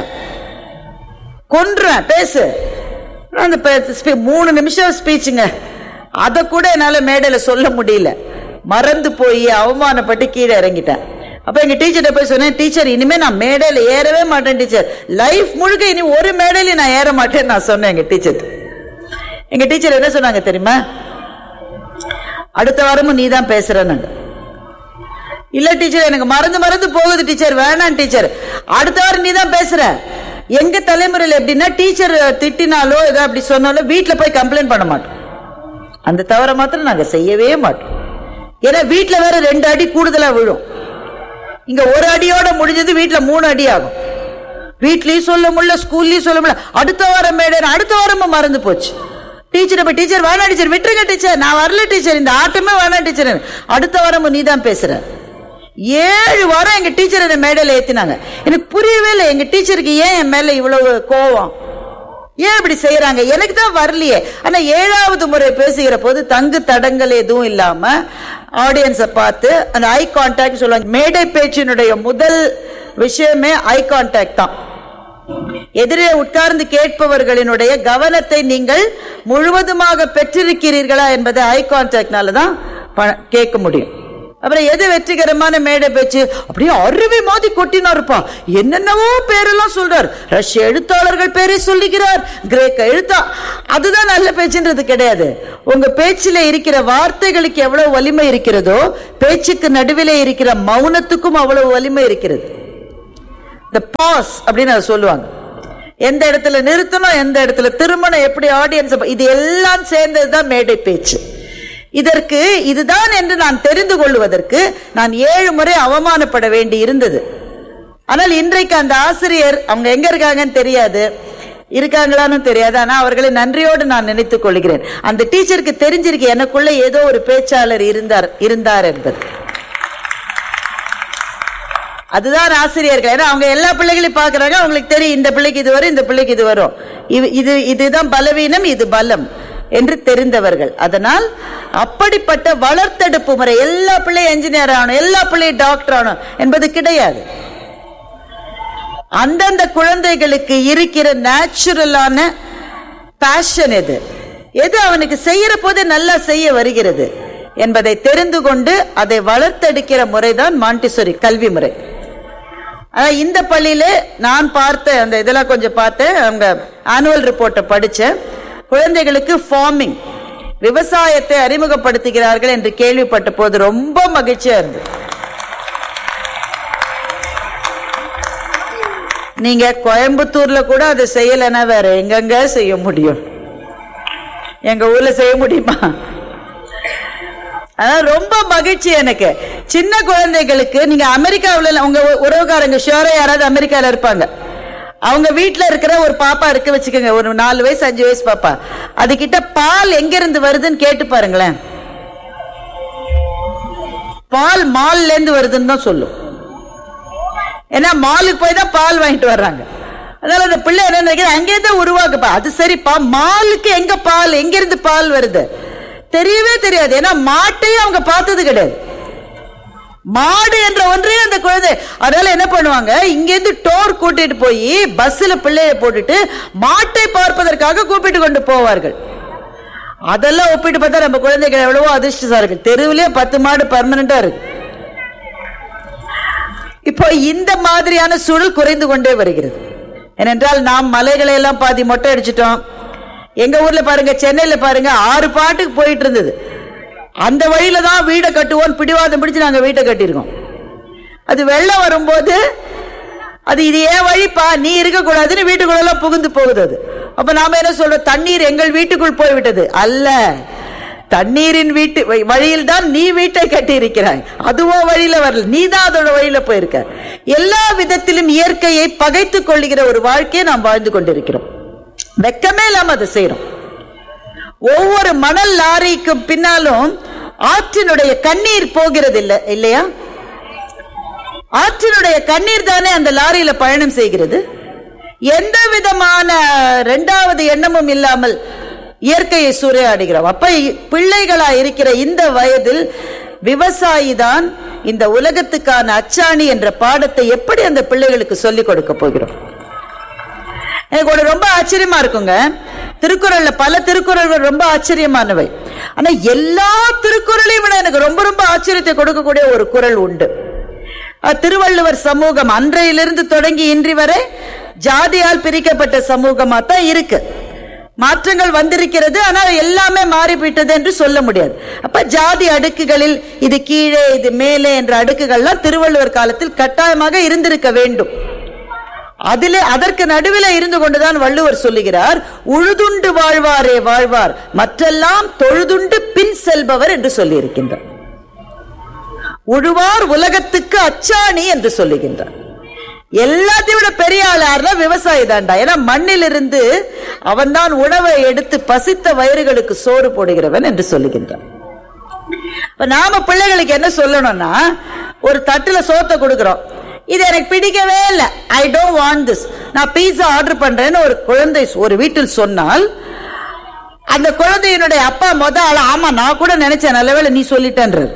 கொன்றுவேன் பேசு அந்த பே- ஸ்பீ- மூணு நிமிஷம் ஸ்பீச்சுங்க அதை கூட என்னால மேடையில சொல்ல முடியல மறந்து போய் அவமானப்பட்டு கீழே இறங்கிட்டேன் அப்ப எங்க டீச்சர்கிட்ட போய் சொன்னேன் டீச்சர் இனிமே நான் மேடையில ஏறவே மாட்டேன் டீச்சர் லைஃப் முழுக்க இனி ஒரு மேடையில நான் ஏற மாட்டேன்னு நான் சொன்னேன் எங்க டீச்சர் எங்க டீச்சர் என்ன சொன்னாங்க தெரியுமா அடுத்த வாரமும் நீ தான் பேசுறேன்னாங்க இல்ல டீச்சர் எனக்கு மறந்து மறந்து போகுது டீச்சர் வேணாம் டீச்சர் அடுத்த வாரம் நீ தான் பேசுற எங்க தலைமுறையில் எப்படின்னா டீச்சர் திட்டினாலோ ஏதோ அப்படி சொன்னாலோ வீட்ல போய் கம்ப்ளைண்ட் பண்ண மாட்டோம் அந்த தவறை மாத்திரம் நாங்க செய்யவே மாட்டோம் ஏன்னா வீட்ல வேற ரெண்டு அடி கூடுதலா விழும் இங்க ஒரு அடியோட முடிஞ்சது வீட்ல மூணு அடி ஆகும் வீட்லயும் சொல்ல முடியல ஸ்கூல்லயும் சொல்ல முடியல அடுத்த வாரம் மேடை அடுத்த வாரமும் மறந்து போச்சு டீச்சர் இப்ப டீச்சர் வேணாம் டீச்சர் விட்டுருங்க டீச்சர் நான் வரல டீச்சர் இந்த ஆட்டமே வேணாம் டீச்சர் அடுத்த வாரமும் நீ தான் பேசுற ஏழு வாரம் எங்க டீச்சர் என்ன மேடையில ஏத்தினாங்க எனக்கு புரியவே இல்லை எங்க டீச்சருக்கு ஏன் என் மேல இவ்வளவு கோவம் ஏன் இப்படி செய்யறாங்க எனக்கு தான் வரலையே ஆனா ஏழாவது முறை பேசுகிற போது தங்கு தடங்கள் எதுவும் இல்லாம ஆடியன்ஸை பார்த்து அந்த ஐ கான்டாக்ட் சொல்லுவாங்க மேடை பேச்சினுடைய முதல் விஷயமே ஐ கான்டாக்ட் தான் எதிரே உட்கார்ந்து கேட்பவர்களினுடைய கவனத்தை நீங்கள் முழுவதுமாக பெற்றிருக்கிறீர்களா என்பதை ஐ கான்டாக்ட்னால தான் ப- கேட்க முடியும் அப்புறம் எது வெற்றிகரமான மேடை பேச்சு அப்படியே அருவி மாதிரி கொட்டினாருப்பா என்னென்னவோ பேரெல்லாம் சொல்றார் ரஷ்ய எழுத்தாளர்கள் பேரை சொல்லுகிறார் கிரேக்க எழுத்தா அதுதான் நல்ல பேச்சுன்றது கிடையாது உங்க பேச்சில இருக்கிற வார்த்தைகளுக்கு எவ்வளவு வலிமை இருக்கிறதோ பேச்சுக்கு நடுவிலே இருக்கிற மௌனத்துக்கும் அவ்வளவு வலிமை இருக்கிறது இந்த பாஸ் அப்படின்னு அதை சொல்லுவாங்க எந்த இடத்துல நிறுத்தணும் எந்த இடத்துல திருமணம் எப்படி ஆடியன்ஸ் இது எல்லாம் சேர்ந்தது தான் மேடை பேச்சு இதற்கு இதுதான் என்று நான் தெரிந்து கொள்வதற்கு நான் ஏழு முறை அவமானப்பட வேண்டி இருந்தது ஆனால் இன்றைக்கு அந்த ஆசிரியர் அவங்க எங்க இருக்காங்கன்னு தெரியாது இருக்காங்களான்னு தெரியாது ஆனா அவர்களை நன்றியோடு நான் நினைத்துக் கொள்கிறேன் அந்த டீச்சருக்கு தெரிஞ்சிருக்கு எனக்குள்ள ஏதோ ஒரு பேச்சாளர் இருந்தார் இருந்தார் என்பது அதுதான் ஆசிரியர்கள் ஏன்னா அவங்க எல்லா பிள்ளைகளையும் பார்க்கறாங்க அவங்களுக்கு தெரியும் இந்த பிள்ளைக்கு இது வரும் இந்த பிள்ளைக்கு இது வரும் இது- இது இதுதான் பலவீனம் இது பலம் என்று தெரிந்தவர்கள் அதனால் அப்படிப்பட்ட வளர்த்தெடுப்பு முறை எல்லா பிள்ளையும் என்ஜினியர் ஆகணும் எல்லா பிள்ளையும் டாக்டர் ஆகணும் என்பது கிடையாது அந்தந்த குழந்தைகளுக்கு இருக்கிற நேச்சுரலான பேஷன் எது எது அவனுக்கு செய்யற போது நல்லா செய்ய வருகிறது என்பதை தெரிந்து கொண்டு அதை வளர்த்தெடுக்கிற முறைதான் மாண்டிசோரி கல்வி முறை ஆனா இந்த பள்ளியில நான் பார்த்த அந்த இதெல்லாம் கொஞ்சம் பார்த்தேன் அவங்க ஆனுவல் ரிப்போர்ட்டை படிச்சேன் குழந்தைகளுக்கு ஃபார்மிங் விவசாயத்தை அறிமுகப்படுத்துகிறார்கள் என்று கேள்விப்பட்ட போது ரொம்ப மகிழ்ச்சியா இருந்தது நீங்க கோயம்புத்தூர்ல கூட அதை செய்யலைன்னா வேற எங்கெங்க செய்ய முடியும் எங்க ஊர்ல செய்ய முடியுமா அதான் ரொம்ப மகிழ்ச்சி எனக்கு சின்ன குழந்தைகளுக்கு நீங்க அமெரிக்காவுல உங்க உ- உறவுக்காரங்க ஷியோரா யாராவது அமெரிக்கால இருப்பாங்க அவங்க வீட்ல இருக்கிற ஒரு பாப்பா இருக்க வச்சுக்கோங்க ஒரு நாலு வயசு அஞ்சு வயசு பாப்பா அதுகிட்ட பால் எங்க இருந்து வருதுன்னு கேட்டு பாருங்களேன் பால் மால்ல இருந்து வருதுன்னு தான் சொல்லும் ஏன்னா மாலுக்கு போய் தான் பால் வாங்கிட்டு வர்றாங்க அதனால அந்த பிள்ளை என்ன நினைக்குது அங்கே தான் உருவாக்குப்பா அது சரிப்பா மாலுக்கு எங்க பால் எங்க இருந்து பால் வருது தெரியவே தெரியாது ஏன்னா மாட்டையும் அவங்க பார்த்தது கிடையாது மாடு என்ற ஒன்றே அந்த குழந்தை அதனால என்ன பண்ணுவாங்க இங்க இருந்து டோர் கூட்டிட்டு போய் பஸ்ல பிள்ளைய போட்டுட்டு மாட்டை பார்ப்பதற்காக கூப்பிட்டு கொண்டு போவார்கள் அதெல்லாம் ஒப்பிட்டு பார்த்தா நம்ம குழந்தைகள் எவ்வளவோ அதிர்ஷ்டசாலிகள் தெருவிலேயே பத்து மாடு பர்மனண்டா இருக்கு இப்போ இந்த மாதிரியான சூழல் குறைந்து கொண்டே வருகிறது ஏனென்றால் நாம் மலைகளை எல்லாம் பாதி மொட்டை அடிச்சிட்டோம் எங்க ஊர்ல பாருங்க சென்னையில பாருங்க ஆறு பாட்டுக்கு போயிட்டு இருந்தது அந்த வழியில தான் வீடை கட்டுவோம் பிடிவாதம் பிடிச்சு நாங்க வீட்டை கட்டியிருக்கோம் அது வெள்ளம் வரும்போது அது இது ஏன் வழிப்பா நீ இருக்கக்கூடாதுன்னு வீட்டுக்குள்ள எல்லாம் புகுந்து போகுது அது அப்ப நாம என்ன சொல்றோம் தண்ணீர் எங்கள் வீட்டுக்குள் போய்விட்டது அல்ல தண்ணீரின் வீட்டு வ- வழியில் தான் நீ வீட்டை கட்டி இருக்கிறாய் அதுவோ வழியில வரல நீ தான் அதோட வழியில போயிருக்க எல்லா விதத்திலும் இயற்கையை பகைத்துக் கொள்ளுகிற ஒரு வாழ்க்கையை நாம் வாழ்ந்து கொண்டிருக்கிறோம் வெக்கமே இல்லாம அதை செய்யறோம் ஒவ்வொரு மணல் லாரிக்கு பின்னாலும் ஆற்றினுடைய கண்ணீர் போகிறது இல்ல இல்லையா ஆற்றினுடைய கண்ணீர் தானே அந்த லாரியில பயணம் செய்கிறது எந்த விதமான இரண்டாவது எண்ணமும் இல்லாமல் இயற்கையை சூறையாடுகிறோம் அப்ப இ- பிள்ளைகளா இருக்கிற இந்த வயதில் விவசாயி தான் இந்த உலகத்துக்கான அச்சாணி என்ற பாடத்தை எப்படி அந்த பிள்ளைகளுக்கு சொல்லிக் கொடுக்க போகிறோம் எனக்கு ஒரு ரொம்ப ஆச்சரியமா இருக்குங்க திருக்குறள்ல பல திருக்குறள்கள் ரொம்ப ஆச்சரியமானவை ஆனா எல்லா திருக்குறளையும் விட எனக்கு ரொம்ப ரொம்ப ஆச்சரியத்தை கொடுக்கக்கூடிய ஒரு குறள் உண்டு அஹ் திருவள்ளுவர் சமூகம் அன்றையிலிருந்து தொடங்கி இன்றி வரை ஜாதியால் பிரிக்கப்பட்ட சமூகமா தான் இருக்கு மாற்றங்கள் வந்திருக்கிறது ஆனால் எல்லாமே மாறிவிட்டது என்று சொல்ல முடியாது அப்ப ஜாதி அடுக்குகளில் இது கீழே இது மேலே என்ற அடுக்குகள்லாம் திருவள்ளுவர் காலத்தில் கட்டாயமாக இருந்திருக்க வேண்டும் அதிலே அதற்கு நடுவில் இருந்து கொண்டுதான் வள்ளுவர் சொல்லுகிறார் உழுதுண்டு வாழ்வாரே வாழ்வார் மற்றெல்லாம் தொழுதுண்டு பின் செல்பவர் என்று சொல்லியிருக்கின்றார் உழுவார் உலகத்துக்கு அச்சாணி என்று சொல்லுகின்றார் எல்லாத்தையும் விட பெரிய ஆள் யாருன்னா விவசாயி தான்டா ஏன்னா மண்ணிலிருந்து அவன்தான் உணவை எடுத்து பசித்த வயிறுகளுக்கு சோறு போடுகிறவன் என்று சொல்லுகின்றான் இப்ப நாம பிள்ளைகளுக்கு என்ன சொல்லணும்னா ஒரு தட்டுல சோத்தை கொடுக்கிறோம் இது எனக்கு பிடிக்கவே இல்லை ஐ டோன்ட் வாண்ட் திஸ் நான் பீஸா ஆர்டர் பண்றேன்னு ஒரு குழந்தை ஒரு வீட்டில் சொன்னால் அந்த குழந்தையினுடைய அப்பா மொத ஆள் ஆமா நான் கூட நினைச்சேன் நல்லவேளை நீ சொல்லிட்டேன்றது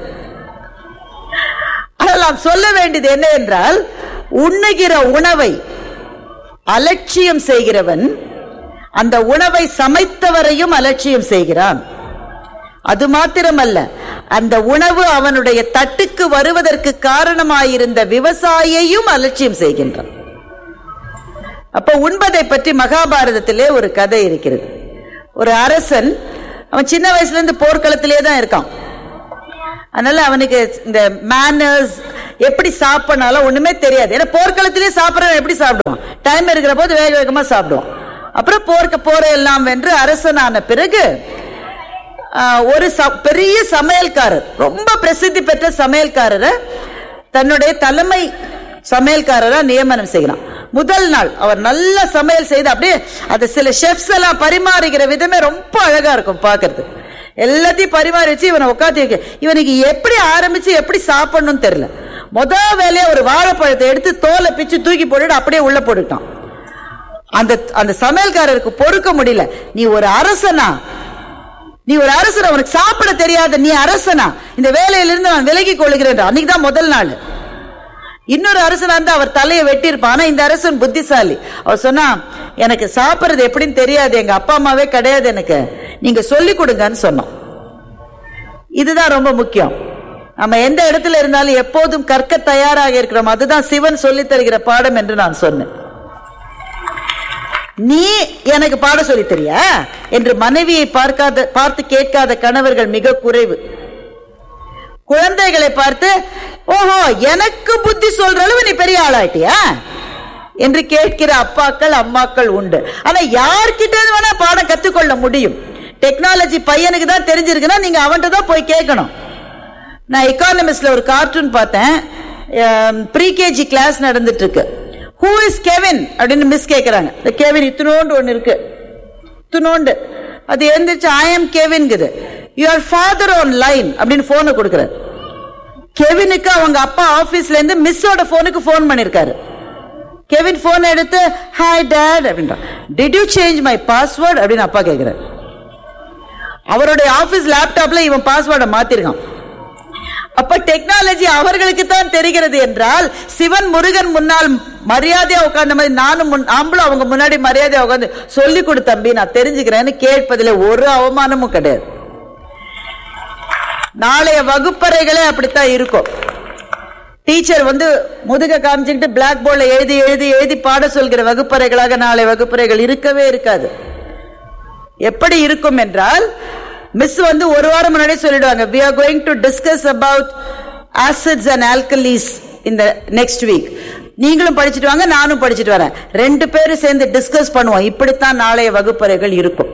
ஆனால் நாம் சொல்ல வேண்டியது என்ன என்றால் உண்ணுகிற உணவை அலட்சியம் செய்கிறவன் அந்த உணவை சமைத்தவரையும் அலட்சியம் செய்கிறான் அது மாத்திரமல்ல அந்த உணவு அவனுடைய தட்டுக்கு வருவதற்கு காரணமாயிருந்த விவசாயியையும் அலட்சியம் செய்கின்றான் அப்ப உண்பதை பற்றி மகாபாரதத்திலே ஒரு கதை இருக்கிறது ஒரு அரசன் அவன் சின்ன வயசுல இருந்து போர்க்களத்திலே தான் இருக்கான் அதனால அவனுக்கு இந்த மேனர்ஸ் எப்படி சாப்பிடனாலும் ஒண்ணுமே தெரியாது ஏன்னா போர்க்களத்திலே சாப்பிட்றவன் எப்படி சாப்பிடுவான் டைம் இருக்கிற போது வேக வேகமா சாப்பிடுவான் அப்புறம் போர்க்க போற எல்லாம் வென்று அரசனான பிறகு ஆஹ், ஒரு ச- பெரிய சமையல்காரர் ரொம்ப பிரசித்தி பெற்ற சமையல்காரரை தன்னுடைய தலைமை சமையல்காரரா நியமனம் செய்கிறான் முதல் நாள் அவர் நல்ல சமையல் செய்து அப்படியே அது சில ஷெஃப்ஸ் எல்லாம் பரிமாறுகிற விதமே ரொம்ப அழகா இருக்கும் பார்க்கிறது எல்லாத்தையும் பரிமாறி வச்சு இவனை உட்காந்து வைக்க இவனுக்கு எப்படி ஆரம்பிச்சு எப்படி சாப்பிடணும்னு தெரியல முத வேலையா ஒரு வாழைப்பழத்தை எடுத்து தோலை பிச்சு தூக்கி போட்டுட்டு அப்படியே உள்ள போட்டுட்டான் அந்த அந்த சமையல்காரருக்கு பொறுக்க முடியல நீ ஒரு அரசனா நீ ஒரு அரசனா உனக்கு சாப்பிட தெரியாத நீ அரசனா இந்த வேலையிலிருந்து நான் விலகி கொள்கிறேன் அன்னைக்கு தான் முதல் நாள் இன்னொரு அரசனா இருந்தா அவர் தலையை வெட்டியிருப்பான் ஆனா இந்த அரசன் புத்திசாலி அவர் சொன்னா எனக்கு சாப்பிடுறது எப்படின்னு தெரியாது எங்க அப்பா அம்மாவே கிடையாது எனக்கு நீங்க சொல்லி கொடுங்கன்னு சொன்னோம் இதுதான் ரொம்ப முக்கியம் நம்ம எந்த இடத்துல இருந்தாலும் எப்போதும் கற்க தயாராக இருக்கிறோம் அதுதான் சிவன் சொல்லித் தருகிற பாடம் என்று நான் சொன்னேன் நீ எனக்கு பாட சொல்லி தெரியா என்று மனைவியை பார்க்காத பார்த்து கேட்காத கணவர்கள் மிக குறைவு குழந்தைகளை பார்த்து ஓஹோ எனக்கு புத்தி சொல்ற அளவு நீ பெரிய ஆளாயிட்டியா என்று கேட்கிற அப்பாக்கள் அம்மாக்கள் உண்டு ஆனா யார்கிட்ட இருந்து வேணா பாடம் கத்துக்கொள்ள முடியும் டெக்னாலஜி பையனுக்கு தான் தெரிஞ்சிருக்குன்னா நீங்க அவன்கிட்ட தான் போய் கேட்கணும் நான் எக்கானமிஸ்ட்ல ஒரு கார்ட்டூன் பார்த்தேன் ப்ரீகேஜி கிளாஸ் நடந்துட்டு இருக்கு ஹூ இஸ் கெவின் அப்படின்னு மிஸ் கேட்கறாங்க இந்த கெவின் இத்தினோண்டு ஒன்று இருக்கு இத்தினோண்டு அது எழுந்திரிச்சு ஐ எம் கெவின்குது யுவர் ஃபாதர் ஆன் லைன் அப்படின்னு போனை கொடுக்குறாரு கெவினுக்கு அவங்க அப்பா ஆபீஸ்ல இருந்து மிஸ்ஸோட போனுக்கு ஃபோன் பண்ணிருக்காரு கெவின் போன் எடுத்து ஹாய் டேட் அப்படின்றான் did you change my password அப்படின்னு அப்பா கேட்கிறாரு அவருடைய ஆபீஸ் லேப்டாப்ல இவன் பாஸ்வேர்டை மாத்திருக்கான் அப்ப டெக்னாலஜி அவர்களுக்கு தான் தெரிகிறது என்றால் சிவன் முருகன் முன்னால் மரியாதையா உட்கார்ந்த மாதிரி நானும் முன் நாமளும் அவங்க முன்னாடி மரியாதையா உட்கார்ந்து சொல்லி கொடு தம்பி நான் தெரிஞ்சுக்கிறேன்னு கேட்பதில் ஒரு அவமானமும் கிடையாது நாளைய வகுப்பறைகளே அப்படித்தான் இருக்கும் டீச்சர் வந்து முதுக காமிச்சுக்கிட்டு பிளாக் போர்ட்ல எழுதி எழுதி எழுதி பாட சொல்கிற வகுப்பறைகளாக நாளை வகுப்பறைகள் இருக்கவே இருக்காது எப்படி இருக்கும் என்றால் மிஸ் வந்து ஒரு வாரம் முன்னாடியே சொல்லிடுவாங்க we are going to discuss about acids and alkalis in the next week நீங்களும் படிச்சுட்டு வாங்க நானும் படிச்சுட்டு வரேன் ரெண்டு பேரும் சேர்ந்து டிஸ்கஸ் பண்ணுவோம் இப்படித்தான் நாளைய வகுப்பறைகள் இருக்கும்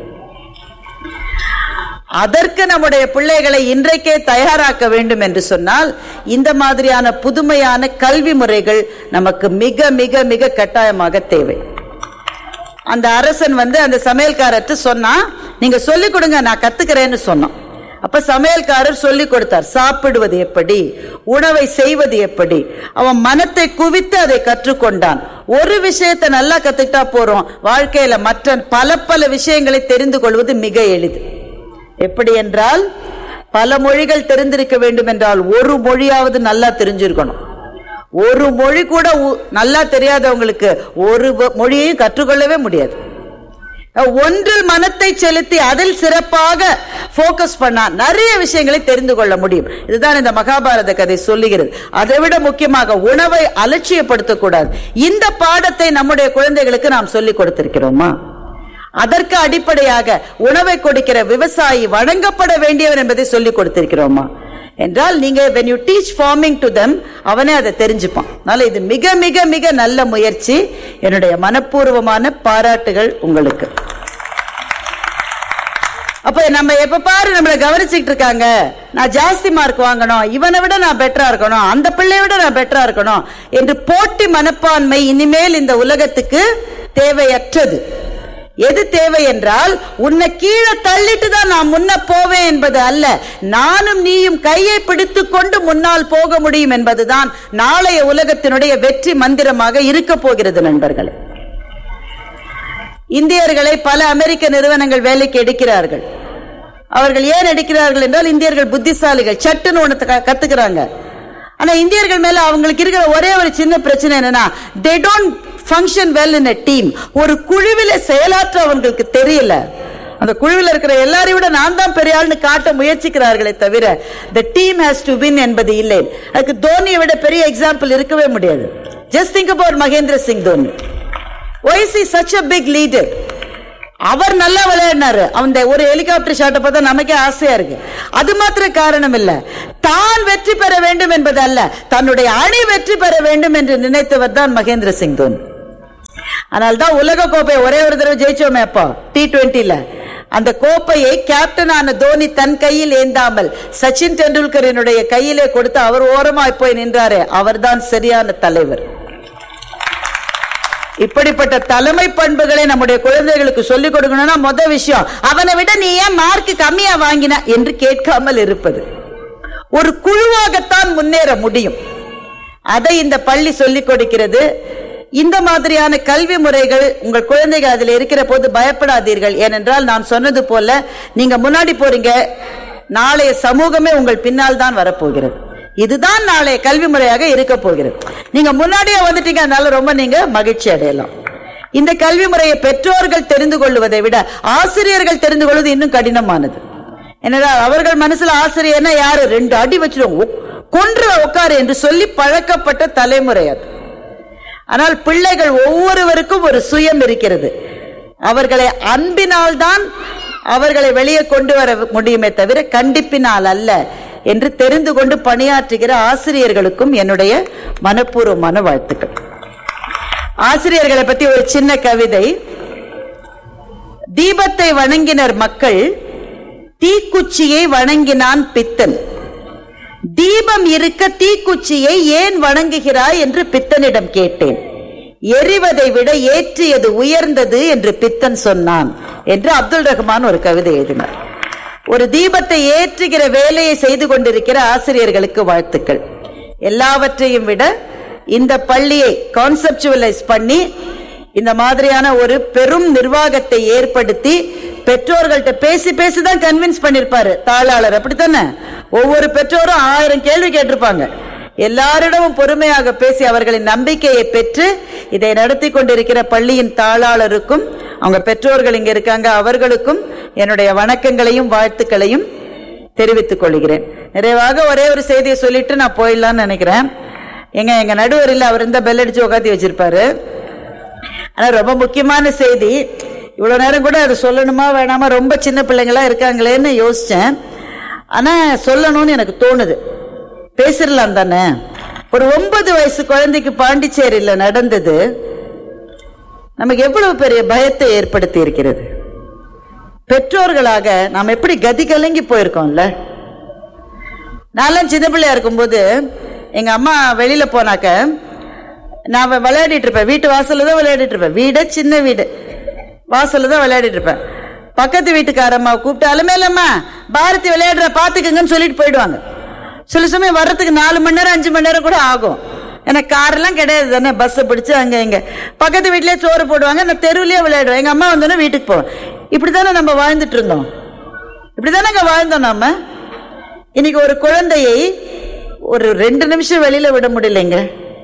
அதற்கு நம்முடைய பிள்ளைகளை இன்றைக்கே தயாராக்க வேண்டும் என்று சொன்னால் இந்த மாதிரியான புதுமையான கல்வி முறைகள் நமக்கு மிக மிக மிக கட்டாயமாக தேவை அந்த அரசன் வந்து அந்த சமையல்காரர்கிட்ட சொன்னா நீங்க சொல்லிக் கொடுங்க நான் கத்துக்கிறேன்னு சொன்னான் அப்ப சமையல்காரர் சொல்லி கொடுத்தார் சாப்பிடுவது எப்படி உணவை செய்வது எப்படி அவன் மனத்தை குவித்து அதை கற்றுக்கொண்டான் ஒரு விஷயத்தை நல்லா கத்துக்கிட்டா போறோம் வாழ்க்கையில மற்ற பல பல விஷயங்களை தெரிந்து கொள்வது மிக எளிது எப்படி என்றால் பல மொழிகள் தெரிந்திருக்க வேண்டும் என்றால் ஒரு மொழியாவது நல்லா தெரிஞ்சிருக்கணும் ஒரு மொழி கூட உ- நல்லா தெரியாதவங்களுக்கு ஒரு வ- மொழியையும் கற்றுக்கொள்ளவே முடியாது ஒன்றில் மனத்தை செலுத்தி அதில் சிறப்பாக போக்கஸ் பண்ணா நிறைய விஷயங்களை தெரிந்து கொள்ள முடியும் இதுதான் இந்த மகாபாரத கதை சொல்லுகிறது அதை விட முக்கியமாக உணவை அலட்சியப்படுத்தக்கூடாது இந்த பாடத்தை நம்முடைய குழந்தைகளுக்கு நாம் சொல்லிக் கொடுத்திருக்கிறோமா அதற்கு அடிப்படையாக உணவை கொடுக்கிற விவசாயி வழங்கப்பட வேண்டியவர் என்பதை சொல்லிக் கொடுத்திருக்கிறோமா என்றால் நீங்க when you teach farming to them அவனே அதை தெரிஞ்சுப்பான் அதனால இது மிக மிக மிக நல்ல முயற்சி என்னுடைய மனப்பூர்வமான பாராட்டுகள் உங்களுக்கு அப்ப நம்ம எப்ப பாரு நம்மள கவனிச்சுட்டு இருக்காங்க நான் ஜாஸ்தி மார்க் வாங்கணும் இவனை விட நான் பெட்டரா இருக்கணும் அந்த பிள்ளையை விட நான் பெட்டரா இருக்கணும் என்று போட்டி மனப்பான்மை இனிமேல் இந்த உலகத்துக்கு தேவையற்றது எது தேவை என்றால் உன்னை கீழே தள்ளிட்டு தான் நான் முன்ன போவேன் என்பது அல்ல நானும் நீயும் கையை பிடித்து கொண்டு முன்னால் போக முடியும் என்பதுதான் நாளைய உலகத்தினுடைய வெற்றி மந்திரமாக இருக்க போகிறது நண்பர்களே இந்தியர்களை பல அமெரிக்க நிறுவனங்கள் வேலைக்கு எடுக்கிறார்கள் அவர்கள் ஏன் எடுக்கிறார்கள் என்றால் இந்தியர்கள் புத்திசாலிகள் சட்டுன்னு ஒண்ணு க- கத்துக்கிறாங்க ஆனா இந்தியர்கள் மேல அவங்களுக்கு இருக்கிற ஒரே ஒரு சின்ன பிரச்சனை என்னன்னா they don't function well in a team ஒரு குழுவில செயலாற்ற அவங்களுக்கு தெரியல அந்த குழுவில் இருக்கிற எல்லாரையும் விட நான் தான் பெரிய ஆள்னு காட்ட முயற்சிக்கிறார்களே தவிர the team has to win என்பது இல்லை அதுக்கு தோனியை விட பெரிய எக்ஸாம்பிள் இருக்கவே முடியாது just think about Mahendra Singh Dhoni why is he such a big leader அவர் நல்லா விளையாடினாரு அந்த ஒரு ஹெலிகாப்டர் ஷாட்டை பார்த்தா நமக்கே ஆசையா இருக்கு அது மாத்திர காரணம் இல்ல தான் வெற்றி பெற வேண்டும் என்பது அல்ல தன்னுடைய அணி வெற்றி பெற வேண்டும் என்று நினைத்தவர் தான் மகேந்திர சிங் தோனி அதனால்தான் உலக கோப்பை ஒரே ஒரு தடவை ஜெயிச்சோமே அப்போ டி டுவெண்ட்டில அந்த கோப்பையை கேப்டனான தோனி தன் கையில் ஏந்தாமல் சச்சின் டெண்டுல்கரினுடைய கையிலே கொடுத்து அவர் ஓரமாய் போய் நின்றாரே அவர்தான் சரியான தலைவர் இப்படிப்பட்ட தலைமை பண்புகளை நம்முடைய குழந்தைகளுக்கு சொல்லிக் கொடுக்கணும்னா முத விஷயம் அவனை விட நீ ஏன் மார்க் கம்மியா வாங்கின என்று கேட்காமல் இருப்பது ஒரு குழுவாகத்தான் முன்னேற முடியும் அதை இந்த பள்ளி சொல்லிக் கொடுக்கிறது இந்த மாதிரியான கல்வி முறைகள் உங்கள் குழந்தைகள் அதில் இருக்கிற போது பயப்படாதீர்கள் ஏனென்றால் நான் சொன்னது போல நீங்க முன்னாடி போறீங்க நாளைய சமூகமே உங்கள் பின்னால் தான் வரப்போகிறது இதுதான் நாளைய கல்வி முறையாக இருக்க போகிறது நீங்க முன்னாடியே வந்துட்டீங்க அதனால ரொம்ப நீங்க மகிழ்ச்சி அடையலாம் இந்த கல்வி முறையை பெற்றோர்கள் தெரிந்து கொள்வதை விட ஆசிரியர்கள் தெரிந்து கொள்வது இன்னும் கடினமானது என்னடா அவர்கள் மனசுல ஆசிரியர்னா யாரு ரெண்டு அடி வச்சிருவாங்க உக்- கொன்று உட்காரு என்று சொல்லி பழக்கப்பட்ட தலைமுறை அது ஆனால் பிள்ளைகள் ஒவ்வொருவருக்கும் ஒரு சுயம் இருக்கிறது அவர்களை அன்பினால் தான் அவர்களை வெளியே கொண்டு வர முடியுமே தவிர கண்டிப்பினால் அல்ல என்று தெரிந்து கொண்டு பணியாற்றுகிற ஆசிரியர்களுக்கும் என்னுடைய மனப்பூர்வமான வாழ்த்துக்கள் ஆசிரியர்களை பத்தி ஒரு சின்ன கவிதை தீபத்தை வணங்கினர் மக்கள் தீக்குச்சியை வணங்கினான் பித்தன் தீபம் இருக்க தீக்குச்சியை ஏன் வணங்குகிறாய் என்று பித்தனிடம் கேட்டேன் எரிவதை விட ஏற்றியது உயர்ந்தது என்று பித்தன் சொன்னான் என்று அப்துல் ரஹ்மான் ஒரு கவிதை எழுதினார் ஒரு தீபத்தை ஏற்றுகிற வேலையை செய்து கொண்டிருக்கிற ஆசிரியர்களுக்கு வாழ்த்துக்கள் எல்லாவற்றையும் விட இந்த பள்ளியை கான்செப்டுவலைஸ் பண்ணி இந்த மாதிரியான ஒரு பெரும் நிர்வாகத்தை ஏற்படுத்தி பெற்றோர்கள்ட்ட பேசி பேசி தான் கன்வின்ஸ் பண்ணிருப்பாரு தாளாளர் அப்படித்தானே ஒவ்வொரு பெற்றோரும் ஆயிரம் கேள்வி கேட்டிருப்பாங்க எல்லாரிடமும் பொறுமையாக பேசி அவர்களின் நம்பிக்கையை பெற்று இதை நடத்தி கொண்டிருக்கிற பள்ளியின் தாளாளருக்கும் அவங்க பெற்றோர்கள் இங்க இருக்காங்க அவர்களுக்கும் என்னுடைய வணக்கங்களையும் வாழ்த்துக்களையும் தெரிவித்துக் கொள்கிறேன் நிறைவாக ஒரே ஒரு செய்தியை சொல்லிட்டு நான் போயிடலாம்னு நினைக்கிறேன் எங்க எங்க நடுவர் இல்ல அவர் இந்த பெல் அடிச்சு உட்காந்து வச்சிருப்பாரு ஆனா ரொம்ப முக்கியமான செய்தி இவ்வளவு நேரம் கூட அது சொல்லணுமா வேணாமா ரொம்ப சின்ன பிள்ளைங்களா இருக்காங்களேன்னு யோசிச்சேன் ஆனா சொல்லணும்னு எனக்கு தோணுது பேசிடலாம் தானே ஒரு ஒன்பது வயசு குழந்தைக்கு பாண்டிச்சேரியில நடந்தது நமக்கு எவ்வளவு பெரிய பயத்தை ஏற்படுத்தி இருக்கிறது பெற்றோர்களாக நாம் எப்படி கதி கலங்கி போயிருக்கோம்ல நான்லாம் சின்ன பிள்ளையா இருக்கும்போது எங்க அம்மா வெளியில போனாக்க நான் வ- விளையாடிட்டு இருப்பேன் வீட்டு வாசல்ல தான் விளையாடிட்டு இருப்பேன் வீடே சின்ன வீடு வாசல்ல தான் விளையாடிட்டு இருப்பேன் பக்கத்து வீட்டுக்காரம்மா கூப்பிட்டு அலமேலம்மா பாரதி விளையாடுற பாத்துக்கங்கன்னு சொல்லிட்டு போயிடுவாங்க சில சமயம் வர்றதுக்கு நாலு மணி நேரம் அஞ்சு மணி நேரம் கூட ஆகும் ஏன்னா காரெல்லாம் கிடையாது தானே பஸ்ஸை பிடிச்சு அங்க இங்க பக்கத்து வீட்லயே சோறு போடுவாங்க நான் தெருவுலயே விளையாடுவேன் எங்க அம்மா வந்தோடனே வீட்டுக்கு போவேன் இப்படித்தானே நம்ம வாழ்ந்துட்டு இருந்தோம் இப்படிதானே வாழ்ந்தோம் நாம இன்னைக்கு ஒரு குழந்தையை ஒரு ரெண்டு நிமிஷம் வெளியில விட முடியலைங்க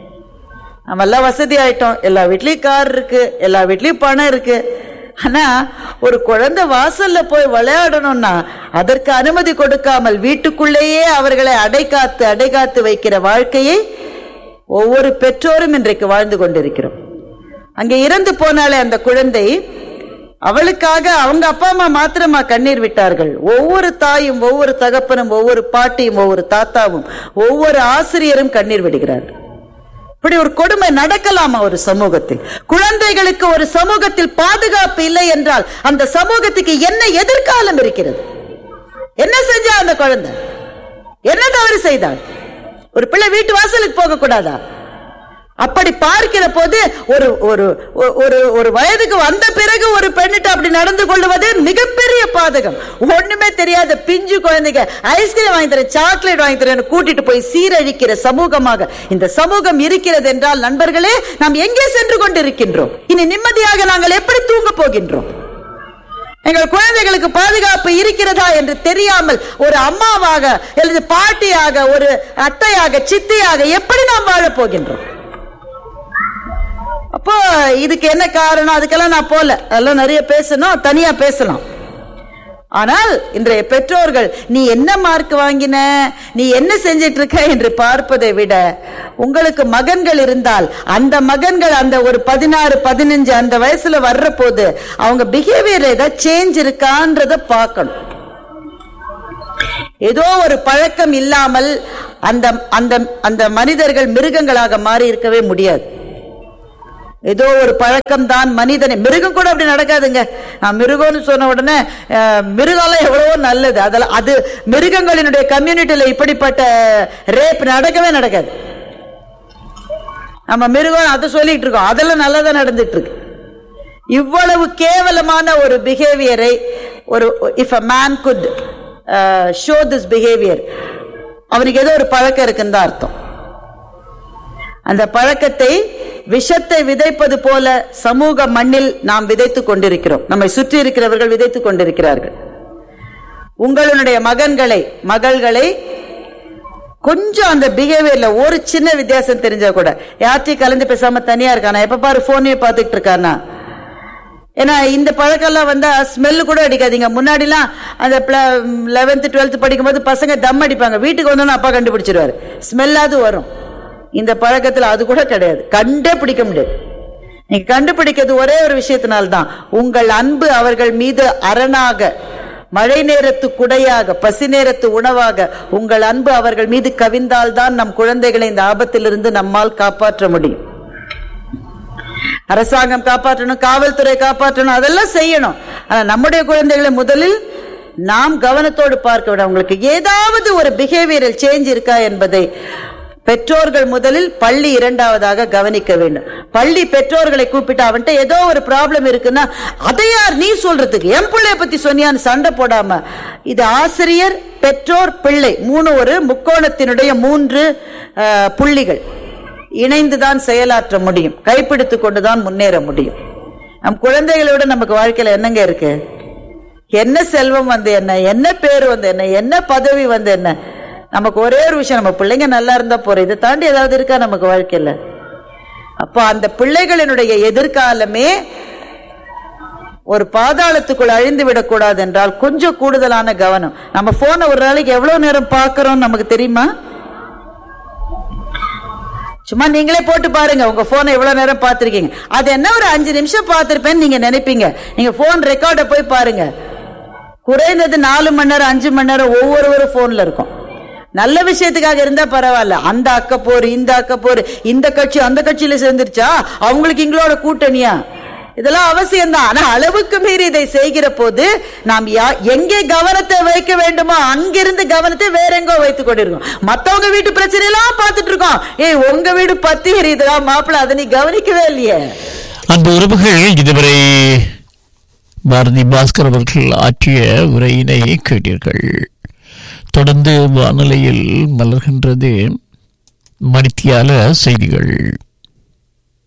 நம்ம எல்லாம் வசதி ஆயிட்டோம் எல்லா வீட்லயும் கார் இருக்கு எல்லா வீட்லயும் பணம் இருக்கு ஆனா ஒரு குழந்தை வாசல்ல போய் விளையாடணும்னா அதற்கு அனுமதி கொடுக்காமல் வீட்டுக்குள்ளேயே அவர்களை அடைகாத்து அடைகாத்து வைக்கிற வாழ்க்கையை ஒவ்வொரு பெற்றோரும் இன்றைக்கு வாழ்ந்து கொண்டிருக்கிறோம் அங்கே இறந்து போனாலே அந்த குழந்தை அவளுக்காக அவங்க அப்பா அம்மா மாத்திரமா கண்ணீர் விட்டார்கள் ஒவ்வொரு தாயும் ஒவ்வொரு தகப்பனும் ஒவ்வொரு பாட்டியும் ஒவ்வொரு தாத்தாவும் ஒவ்வொரு ஆசிரியரும் கண்ணீர் விடுகிறார்கள் இப்படி ஒரு கொடுமை நடக்கலாமா ஒரு சமூகத்தில் குழந்தைகளுக்கு ஒரு சமூகத்தில் பாதுகாப்பு இல்லை என்றால் அந்த சமூகத்துக்கு என்ன எதிர்காலம் இருக்கிறது என்ன செஞ்சா அந்த குழந்தை என்ன தவறு செய்தாள் ஒரு பிள்ளை வீட்டு வாசலுக்கு போக கூடாதா அப்படி பார்க்கிற போது ஒரு ஒரு ஒரு ஒரு வயதுக்கு வந்த பிறகு ஒரு பெண்ணிட்ட அப்படி நடந்து கொள்வது மிகப்பெரிய பாதகம் ஒண்ணுமே தெரியாத பிஞ்சு குழந்தைங்க ஐஸ்கிரீம் வாங்கி தரேன் சாக்லேட் வாங்கி தரேன் கூட்டிட்டு போய் சீரழிக்கிற சமூகமாக இந்த சமூகம் இருக்கிறது என்றால் நண்பர்களே நாம் எங்கே சென்று கொண்டிருக்கின்றோம் இனி நிம்மதியாக நாங்கள் எப்படி தூங்க போகின்றோம் எங்கள் குழந்தைகளுக்கு பாதுகாப்பு இருக்கிறதா என்று தெரியாமல் ஒரு அம்மாவாக அல்லது பாட்டியாக ஒரு அத்தையாக சித்தியாக எப்படி நாம் வாழப் போகின்றோம் அப்போ இதுக்கு என்ன காரணம் அதுக்கெல்லாம் நான் போல அதெல்லாம் நிறைய பேசணும் தனியா பேசலாம் ஆனால் இன்றைய பெற்றோர்கள் நீ என்ன மார்க் வாங்கின நீ என்ன செஞ்சிட்டு இருக்க என்று பார்ப்பதை விட உங்களுக்கு மகன்கள் இருந்தால் அந்த மகன்கள் அந்த ஒரு பதினாறு பதினஞ்சு அந்த வயசுல வர்ற போது அவங்க பிஹேவியர் ஏதாவது சேஞ்ச் இருக்கான்றத பார்க்கணும் ஏதோ ஒரு பழக்கம் இல்லாமல் அந்த அந்த அந்த மனிதர்கள் மிருகங்களாக மாறி இருக்கவே முடியாது ஏதோ ஒரு பழக்கம் தான் மனிதனை மிருகம் கூட அப்படி நடக்காதுங்க நான் மிருகம்னு சொன்ன உடனே அஹ், மிருகம்லாம் எவ்வளவோ நல்லது அதெல்லாம் அது மிருகங்களினுடைய கம்யூனிட்டியில இப்படிப்பட்ட ரேப் நடக்கவே நடக்காது நம்ம மிருகம் அதை சொல்லிட்டு இருக்கோம் அதெல்லாம் நல்லதா நடந்துட்டு இருக்கு இவ்வளவு கேவலமான ஒரு பிஹேவியரை ஒரு if a man could show this behaviour அவனுக்கு ஏதோ ஒரு பழக்கம் இருக்குன்னு தான் அர்த்தம் அந்த பழக்கத்தை விஷத்தை விதைப்பது போல சமூக மண்ணில் நாம் விதைத்துக் கொண்டிருக்கிறோம் நம்மை சுற்றி இருக்கிறவர்கள் விதைத்துக் கொண்டிருக்கிறார்கள் உங்களுடைய மகன்களை மகள்களை கொஞ்சம் அந்த பிஹேவியர்ல ஒரு சின்ன வித்தியாசம் தெரிஞ்சா கூட யார்ட்டையும் கலந்து பேசாம தனியா இருக்கானா எப்ப பாரு போனே பார்த்துட்டு இருக்கானா ஏன்னா இந்த பழக்கம்லாம் வந்தா ஸ்மெல்லு கூட அடிக்காதீங்க முன்னாடிலாம் அந்த லெவன்த்து டுவெல்த் படிக்கும்போது பசங்க தம் அடிப்பாங்க வீட்டுக்கு வந்தோன்னு அப்பா கண்டுபிடிச்சிருவாரு ஸ்மெல்லாவது வரும் இந்த பழக்கத்துல அது கூட கிடையாது கண்டே பிடிக்க முடியாது நீங்க கண்டுபிடிக்கிறது ஒரே ஒரு விஷயத்தினால்தான் உங்கள் அன்பு அவர்கள் மீது அரணாக மழை நேரத்து குடையாக பசி நேரத்து உணவாக உங்கள் அன்பு அவர்கள் மீது கவிந்தால்தான் நம் குழந்தைகளை இந்த ஆபத்திலிருந்து நம்மால் காப்பாற்ற முடியும் அரசாங்கம் காப்பாற்றணும் காவல்துறை காப்பாற்றணும் அதெல்லாம் செய்யணும் ஆனா நம்முடைய குழந்தைகளை முதலில் நாம் கவனத்தோடு பார்க்க வேண்டும் அவங்களுக்கு ஏதாவது ஒரு பிஹேவியரல் சேஞ்ச் இருக்கா என்பதை பெற்றோர்கள் முதலில் பள்ளி இரண்டாவதாக கவனிக்க வேண்டும் பள்ளி பெற்றோர்களை கூப்பிட்டு அவன்கிட்ட ஏதோ ஒரு ப்ராப்ளம் இருக்குன்னா அதை யார் நீ சொல்றதுக்கு என் பிள்ளைய பத்தி சொன்னியான்னு சண்டை போடாம இது ஆசிரியர் பெற்றோர் பிள்ளை மூணு ஒரு முக்கோணத்தினுடைய மூன்று அஹ், புள்ளிகள் இணைந்துதான் செயலாற்ற முடியும் கைப்பிடித்து கொண்டுதான் முன்னேற முடியும் நம் குழந்தைகளை விட நமக்கு வாழ்க்கையில என்னங்க இருக்கு என்ன செல்வம் வந்து என்ன என்ன பேர் வந்து என்ன என்ன பதவி வந்து என்ன நமக்கு ஒரே ஒரு விஷயம் நம்ம பிள்ளைங்க நல்லா இருந்தா போறோம் இதை தாண்டி ஏதாவது இருக்கா நமக்கு வாழ்க்கையில அப்போ அந்த பிள்ளைகளினுடைய எதிர்காலமே ஒரு பாதாளத்துக்குள் அழிந்து விடக்கூடாது என்றால் கொஞ்சம் கூடுதலான கவனம் நம்ம போனை ஒரு நாளைக்கு எவ்வளவு நேரம் பார்க்கறோம் நமக்கு தெரியுமா சும்மா நீங்களே போட்டு பாருங்க உங்க போனை எவ்வளவு நேரம் பார்த்திருக்கீங்க அது என்ன ஒரு அஞ்சு நிமிஷம் பார்த்திருப்பேன்னு நீங்க நினைப்பீங்க நீங்க போன் ரெக்கார்டை போய் பாருங்க குறைந்தது நாலு மணி நேரம் அஞ்சு மணி நேரம் ஒவ்வொருவரும் போன்ல இருக்கும் நல்ல விஷயத்துக்காக இருந்தா பரவாயில்ல அந்த அக்க போர் இந்த அக்க போர் இந்த கட்சி அந்த கட்சியில சேர்ந்துருச்சா அவங்களுக்கு எங்களோட கூட்டணியா இதெல்லாம் அவசியம்தான் ஆனா அளவுக்கு மீறி இதை செய்கிற போது நாம் யா- எங்கே கவனத்தை வைக்க வேண்டுமோ அங்கிருந்து கவனத்தை வேற எங்கோ வைத்துக் கொண்டிருக்கோம் மத்தவங்க வீட்டு பிரச்சனை எல்லாம் பார்த்துட்டு இருக்கோம் ஏய் உங்க வீடு பத்தி எரியுதுடா மாப்பிள்ள அதை நீ கவனிக்கவே இல்லையே அந்த உறவுகள் இதுவரை பாரதி பாஸ்கர் அவர்கள் ஆற்றிய உரையினை கேட்டீர்கள் தொடர்ந்து வானொலியில் மலர்கின்றது மணித்தியால செய்திகள்